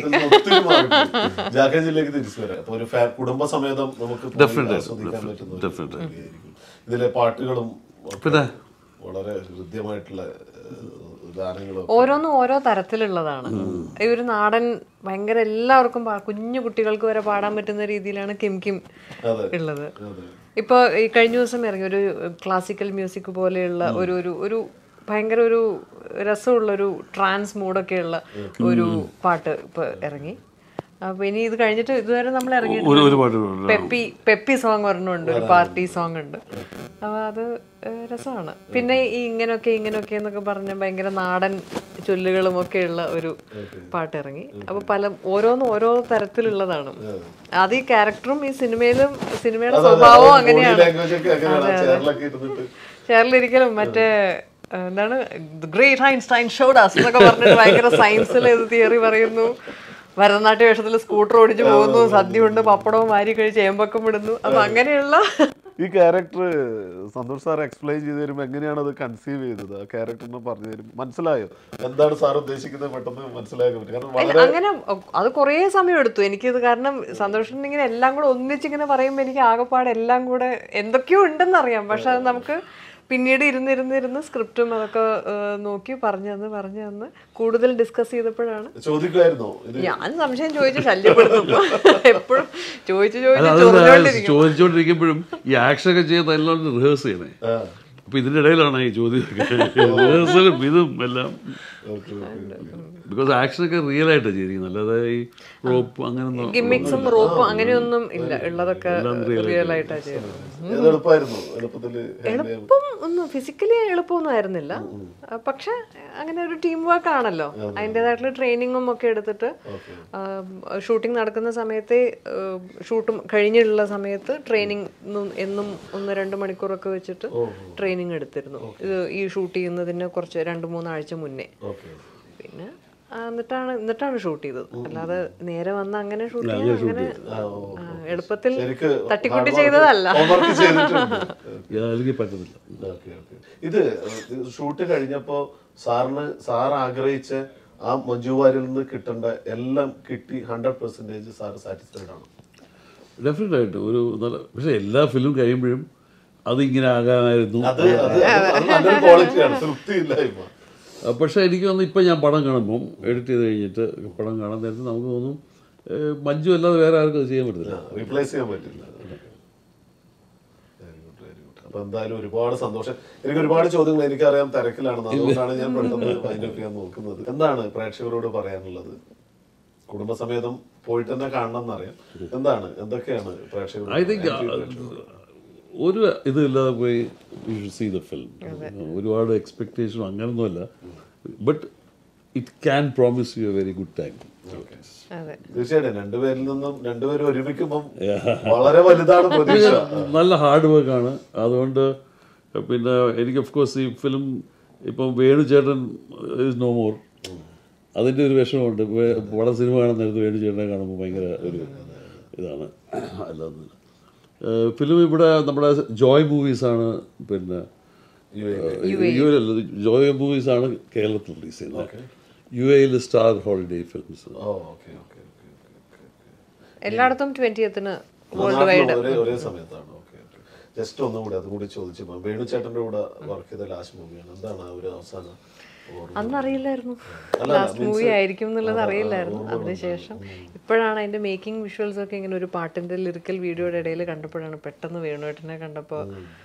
[SPEAKER 4] ജാക്കൻ ജില്ലയ്ക്ക് തിരിച്ചു വരാം അപ്പൊ ഒരു ഫാ- കുടുംബസമേതം നമുക്ക് പോയി
[SPEAKER 2] Definitely,
[SPEAKER 4] ആസ്വദിക്കാൻ പറ്റുന്ന ഒരു
[SPEAKER 2] definitely.
[SPEAKER 4] ജില്ലയായിരിക്കും. ഇതിലെ പാട്ടുകളും ഒക്കെ
[SPEAKER 2] പിന്നെ?
[SPEAKER 4] വളരെ ഹൃദ്യമായിട്ടുള്ള ഏഹ്, ഗാനങ്ങളും
[SPEAKER 3] ഓരോന്നും ഓരോ തരത്തിലുള്ളതാണ് ഈ ഒരു നാടൻ ഭയങ്കര എല്ലാവർക്കും പാ- കുഞ്ഞു കുട്ടികൾക്ക് വരെ പാടാൻ പറ്റുന്ന രീതിയിലാണ് കിം കിം
[SPEAKER 4] അതെ.
[SPEAKER 3] ഉള്ളത്
[SPEAKER 4] അതെ.
[SPEAKER 3] ഇപ്പൊ ഈ കഴിഞ്ഞ ദിവസം ഇറങ്ങി ഒരു ക്ലാസിക്കൽ മ്യൂസിക് പോലെയുള്ള ഒരു ഒരു ഒരു ഭയങ്കര ഒരു രസമുള്ള ഒരു ട്രാൻസ് മൂഡൊക്കെയുള്ള ഒരു പാട്ട് ഇപ്പൊ ഇറങ്ങി അപ്പൊ ഇനി ഇത് കഴിഞ്ഞിട്ട് ഇതുവരെ നമ്മൾ
[SPEAKER 2] ഒരു
[SPEAKER 3] ഇറങ്ങിയിട്ടുണ്ട്
[SPEAKER 2] ഒരു പാട്ട് പാടില്ല.
[SPEAKER 3] പെപ്പി പെപ്പി സോങ് ഒരെണ്ണമുണ്ട് ഒരു പാർട്ടി സോങ് ഉണ്ട് അപ്പൊ അത് ഏഹ്, രസമാണ് പിന്നെ ഈ ഇങ്ങനൊക്കെ ഇങ്ങനൊക്കെ എന്നൊക്കെ പറഞ്ഞ ഭയങ്കര നാടൻ ചൊല്ലുകളും ഒക്കെ ഉള്ള ഒരു പാട്ട് ഇറങ്ങി അപ്പൊ പല ഓരോന്നും ഓരോ തരത്തിലുള്ളതാണ് അത് ഈ ക്യാരക്ടറും ഈ സിനിമയിലും സിനിമയുടെ
[SPEAKER 4] അതെ, അതെ.
[SPEAKER 3] സ്വഭാവവും
[SPEAKER 4] ബോഡി
[SPEAKER 3] അങ്ങനെയാണ്
[SPEAKER 4] ലാംഗ്വേജ് ഒക്കെ അങ്ങനെയാണ് ചേറിലൊക്കെ ഇരുന്നിട്ട്
[SPEAKER 3] ചേർലിരിക്കലും മറ്റേ ഏഹ്, എന്താണ് ഗ്രേറ്റ് ഐൻസ്റ്റൈൻ ഷോഡാസ് എന്നൊക്കെ പറഞ്ഞിട്ട് ഭയങ്കര സയൻസിൽ ഇത് തിയറി പറയുന്നു ഭരതനാട്യ വേഷത്തിൽ സ്കൂട്ടർ ഓടിച്ചു പോകുന്നു സദ്യ ഉണ്ട് പപ്പടവും വാരി കഴിച്ച് ഏമ്പക്കം വിടുന്നു അപ്പൊ അങ്ങനെയുള്ള
[SPEAKER 1] ഈ ക്യാരക്ടർ സന്തോഷ് സാർ എക്സ്പ്ലെയിൻ ചെയ്ത് തരുമ്പോൾ എങ്ങനെയാണ് അത് കൺസീവ് ചെയ്തത് ആ ക്യാരക്ടറിനെ പറഞ്ഞു തരും മനസ്സിലായോ
[SPEAKER 4] എന്താണ് സാർ ഉദ്ദേശിക്കുന്നത് പെട്ടെന്ന് മനസ്സിലാക്കാൻ പറ്റും കാരണം
[SPEAKER 3] അല്ല,
[SPEAKER 4] വളരെ
[SPEAKER 3] അങ്ങനെ അത് കുറേ സമയം എടുത്തു എനിക്കിത് കാരണം സന്തോഷം ഇങ്ങനെ എല്ലാം കൂടെ ഒന്നിച്ചിങ്ങനെ പറയുമ്പോൾ എനിക്ക് ആകെപ്പാടെ എല്ലാം കൂടെ എന്തൊക്കെയോ ഉണ്ടെന്ന് അറിയാം പക്ഷെ അത് നമുക്ക് പിന്നീട് ഇരുന്നിരുന്നിരുന്ന് സ്ക്രിപ്റ്റും അതൊക്കെ ആ, നോക്കി പറഞ്ഞു തന്ന് പറഞ്ഞു തന്ന് കൂടുതൽ ഡിസ്കസ് ചെയ്തപ്പോഴാണ്
[SPEAKER 4] ചോദിക്കുമായിരുന്നോ ഇത്
[SPEAKER 3] ഞാൻ സംശയം ചോദിച്ച് ശല്യപ്പെടുത്തും എപ്പോഴും ചോദിച്ചു
[SPEAKER 2] അല്ല
[SPEAKER 3] ചോദിച്ചു
[SPEAKER 2] അത്
[SPEAKER 3] ചൊറിഞ്ഞോണ്ടിരിക്കും
[SPEAKER 2] ചോദിച്ചുകൊണ്ടിരിക്കുമ്പോഴും ഈ ആക്ഷൻ ഒക്കെ ചെയ്യുന്ന എല്ലാം റിഹേഴ്സ് ചെയ്യണേ
[SPEAKER 4] ആ
[SPEAKER 2] അപ്പൊ ഇതിന്റെ ഇടയിലാണ് ഈ ചോദ്യം റിഹേഴ്സലും ഇതും എല്ലാം
[SPEAKER 4] ഓക്കെ ഓക്കെ
[SPEAKER 2] ബിക്കോസ് ആക്ഷൻ ഒക്കെ റിയൽ ആയിട്ടാണ് ചെയ്തിരിക്കുന്നത് അല്ലാതെ ഈ റോപ്പ് അങ്ങനെ
[SPEAKER 3] ഗിമ്മിക്സും റോപ്പും അങ്ങനെയൊന്നും ഇല്ല ഉള്ളതൊക്കെ റിയൽ ആയിട്ടാ ചെയ്യുന്നത്
[SPEAKER 4] ഇത് എളുപ്പമായിരുന്നു എളുപ്പത്തില് handle ചെയ്യാൻ
[SPEAKER 3] എളുപ്പം ഒന്നും ഫിസിക്കലി എളുപ്പമൊന്നും ആയിരുന്നില്ല ആ, പക്ഷെ അങ്ങനെ ഒരു ടീം വർക്ക് ആണല്ലോ അതിൻ്റെതായിട്ടുള്ള ട്രെയിനിങ്ങും ഒക്കെ എടുത്തിട്ട് ഷൂട്ടിംഗ് നടക്കുന്ന സമയത്ത് ഷൂട്ടും കഴിഞ്ഞിട്ടുള്ള സമയത്ത് ട്രെയിനിങ് എന്നും ഒന്ന് രണ്ട് മണിക്കൂറൊക്കെ വെച്ചിട്ട് ട്രെയിനിങ് എടുത്തിരുന്നു ഇത് ഈ ഷൂട്ട് ചെയ്യുന്നതിന് കുറച്ച് രണ്ട് മൂന്നാഴ്ച മുന്നേ
[SPEAKER 4] ഓക്കെ
[SPEAKER 3] പിന്നെ ആ, എന്നിട്ടാണ് എന്നിട്ടാണ് ഷൂട്ട് ചെയ്തത് അല്ലാതെ നേരെ വന്ന് അങ്ങനെ ഷൂട്ട് ചെയ്യാൻ അങ്ങനെ ആ, എളുപ്പത്തിൽ
[SPEAKER 4] ശരിക്ക്
[SPEAKER 3] തട്ടിക്കൂട്ടി ചെയ്തതല്ല
[SPEAKER 4] homework ചെയ്തിട്ടുണ്ട്
[SPEAKER 2] അല്ലെങ്കിൽ പറ്റത്തില്ല
[SPEAKER 4] ഓക്കെ ഓക്കെ ഇത് ഷൂട്ട് കഴിഞ്ഞപ്പോ സാറിന് സാർ ആഗ്രഹിച്ച ആ മഞ്ജു വാര്യരിൽ നിന്ന് കിട്ടേണ്ട എല്ലാം കിട്ടി ഹൺഡ്രഡ് പെർസെന്റേജ് സാർ സാറ്റിസ്ഫൈഡ് ആണ്
[SPEAKER 2] ഡെഫിനറ്റ് ആയിട്ട് ഒരു നല്ല പക്ഷെ എല്ലാ ഫിലിം കഴിയുമ്പോഴും അതിങ്ങനെ ആകാനായിരുന്നു
[SPEAKER 4] അത് അത് അത് നല്ലൊരു ക്വാളിറ്റിയാണ് തൃപ്തിയില്ലായ്മ
[SPEAKER 2] ആ, പക്ഷേ എനിക്ക് തോന്നുന്നു ഇപ്പം ഞാൻ പടം കാണുമ്പം എഡിറ്റ് ചെയ്ത് കഴിഞ്ഞിട്ട് പടം കാണാൻ നേരത്ത് നമുക്ക് തോന്നും ഏ, മഞ്ജു അല്ലാതെ വേറെ ആർക്കും അത് ചെയ്യാൻ പറ്റത്തില്ല
[SPEAKER 4] റീപ്ലേസ് ചെയ്യാൻ പറ്റില്ല വെരി ഗുഡ് വെരി ഗുഡ് അപ്പൊ എന്തായാലും ഒരുപാട് സന്തോഷം എനിക്ക് ഒരുപാട് ചോദ്യങ്ങൾ എനിക്കറിയാം തിരക്കിലാണെന്ന് അതുകൊണ്ടാണ് ഞാൻ പെട്ടെന്ന് വൈൻഡപ്പ് ചെയ്യാൻ നോക്കുന്നത് എന്താണ് പ്രേക്ഷകരോട് പറയാനുള്ളത് കുടുംബസമേതം പോയിട്ട് തന്നെ കാണണം എന്നറിയാം എന്താണ് എന്തൊക്കെയാണ് പ്രേക്ഷകർ
[SPEAKER 2] ഐ തിങ്ക് ഒരു ഇതില്ലാതെ പോയി you should see the film ഒരുപാട് എക്സ്പെക്ടേഷനും അങ്ങനൊന്നുമല്ല but it can promise you a very good time
[SPEAKER 3] അതെ
[SPEAKER 4] തീർച്ചയായിട്ടും രണ്ടുപേരിൽ നിന്നും രണ്ടുപേരും ഒരുമിക്കുമ്പം വളരെ വലുതാണ് പ്രതീക്ഷ
[SPEAKER 2] നല്ല ഹാർഡ് വർക്കാണ് അതുകൊണ്ട് പിന്നെ എനിക്ക് ഓഫ് കോഴ്സ് ഈ ഫിലിം ഇപ്പം വേണു ചേട്ടൻ ഇസ് നോ മോർ അതിൻ്റെ ഒരു വിഷമമുണ്ട് വേ- പടം സിനിമ കാണുന്ന നേരത്ത് വേണു ചേട്ടനെ കാണുമ്പോൾ ഭയങ്കര ഒരു ഇതാണ് അല്ലാതെ ഫിലിം ഇവിടെ നമ്മുടെ ജോയ് മൂവീസാണ് പിന്നെ യു എ ജോയ് മൂവീസാണ് കേരളത്തിൽ റിലീസ് ചെയ്യുന്നത് യു എയിൽ Star Holiday Films
[SPEAKER 4] oh okay okay
[SPEAKER 3] എല്ലായിടത്തും ട്വന്റിയത്തിന് വേൾഡ് വൈഡ്
[SPEAKER 4] ഒരേ ഒരേ സമയത്താണ് ഓക്കെ ഓക്കെ ജസ്റ്റ് ഒന്നും കൂടി അതും കൂടി ചോദിച്ചു പോകാം വേണു ചേട്ടന്റെ കൂടെ വർക്ക് ചെയ്ത ലാസ്റ്റ് മൂവിയാണ് എന്താണ് ആ ഒരു അവസാനം ഓർമ്മ?
[SPEAKER 3] അന്ന് അറിയില്ലായിരുന്നു ലാസ്റ്റ് മൂവി ആയിരിക്കും എന്നുള്ളത് അറിയില്ലായിരുന്നു അതിനുശേഷം ഇപ്പോഴാണ് അതിന്റെ മേക്കിംഗ് വിഷ്വൽസ് ഒക്കെ ഇങ്ങനെ ഒരു പാട്ടിന്റെ ലിറിക്കൽ വീഡിയോയുടെ ഇടയിൽ കണ്ടപ്പോഴാണ് പെട്ടെന്ന് വേണുവേട്ടനെ കണ്ടപ്പോൾ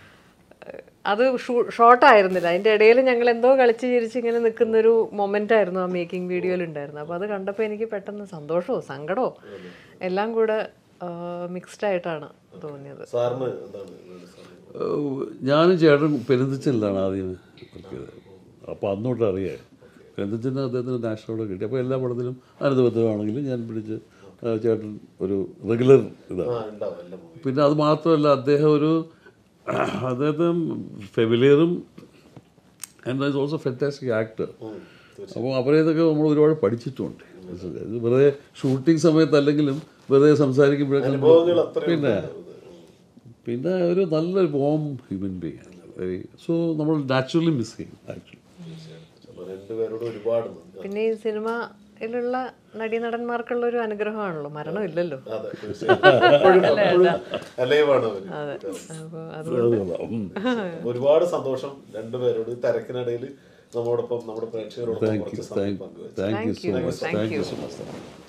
[SPEAKER 3] അത് ഷോർട്ട് ആയിരുന്നില്ല അതിന്റെ ഇടയിൽ ഞങ്ങൾ എന്തോ കളിച്ച് ചിരിച്ച് ഇങ്ങനെ നിൽക്കുന്ന ഒരു മൊമെന്റ് ആയിരുന്നു ആ മേക്കിംഗ് വീഡിയോയിൽ ഉണ്ടായിരുന്നത് അപ്പോൾ അത് കണ്ടപ്പോൾ എനിക്ക് പെട്ടെന്ന് സന്തോഷമോ സങ്കടമോ എല്ലാം കൂടെ മിക്സ്ഡ് ആയിട്ടാണ് തോന്നിയത്
[SPEAKER 4] സാറിന് എന്താണ് വേണു സാറിന്?
[SPEAKER 2] ഞാനും ചേട്ടൻ പെരുന്തച്ചനിലാണ് ആദ്യം വർക്ക് ചെയ്തത് അപ്പോൾ അന്നോട്ട് അറിയാം പെരുന്തച്ചന് അദ്ദേഹത്തിന് നാഷണൽ കിട്ടി അപ്പോൾ എല്ലാ പടത്തിലും അനന്തബദ്ധമാണെങ്കിലും ഞാൻ പിടിച്ച് ആ, ചേട്ടൻ ഒരു റെഗുലർ ഇതാണ്
[SPEAKER 4] ആ ഉണ്ടാവും എല്ലാ മൂവി
[SPEAKER 2] പിന്നെ അത് മാത്രമല്ല അദ്ദേഹം ഒരു അദ്ദേഹത്തെ ഫെമിലിയറും and is also fantastic actor അപ്പോൾ അവരെ ഇതൊക്കെ നമ്മൾ ഒരുപാട് പഠിച്ചിട്ടുമുണ്ട് ഇത് വെറുതെ ഷൂട്ടിംഗ് സമയത്തല്ലെങ്കിലും വെറുതെ സംസാരിക്കുമ്പോഴൊക്കെ നമ്മൾ-
[SPEAKER 4] അനുഭവങ്ങൾ അത്ര
[SPEAKER 2] പിന്നെ പിന്നെ ഒരു നല്ലൊരു വോം ഹ്യൂമൻ ബീങ് ആണ് വെരി സോ നമ്മൾ നാച്ചുറലി മിസ് ചെയ്യും ആക്ച്വലി
[SPEAKER 4] അപ്പൊ രണ്ടുപേരോടും ഒരുപാട് നന്ദി
[SPEAKER 3] പിന്നെ ഈ സിനിമയിലുള്ള നടീനടന്മാർക്കുള്ള ഒരു അനുഗ്രഹമാണല്ലോ മരണമില്ലല്ലോ
[SPEAKER 4] അതെ തീർച്ചയായും എപ്പോഴും എപ്പോഴും alive ആണ് അവര്
[SPEAKER 3] അപ്പോൾ അത്
[SPEAKER 2] ഒരുപാട്
[SPEAKER 4] സന്തോഷം രണ്ടുപേരോട് ഈ തിരക്കിനിടയിൽ നമ്മോടൊപ്പം നമ്മുടെ പ്രേക്ഷകരോടൊപ്പം
[SPEAKER 2] താങ്ക് യു
[SPEAKER 4] കുറച്ച് സമയം
[SPEAKER 2] താങ്ക്
[SPEAKER 4] പങ്കുവച്ചു
[SPEAKER 2] thank you so
[SPEAKER 3] you.
[SPEAKER 2] Much
[SPEAKER 3] Thank
[SPEAKER 2] thank you
[SPEAKER 3] you.
[SPEAKER 2] So much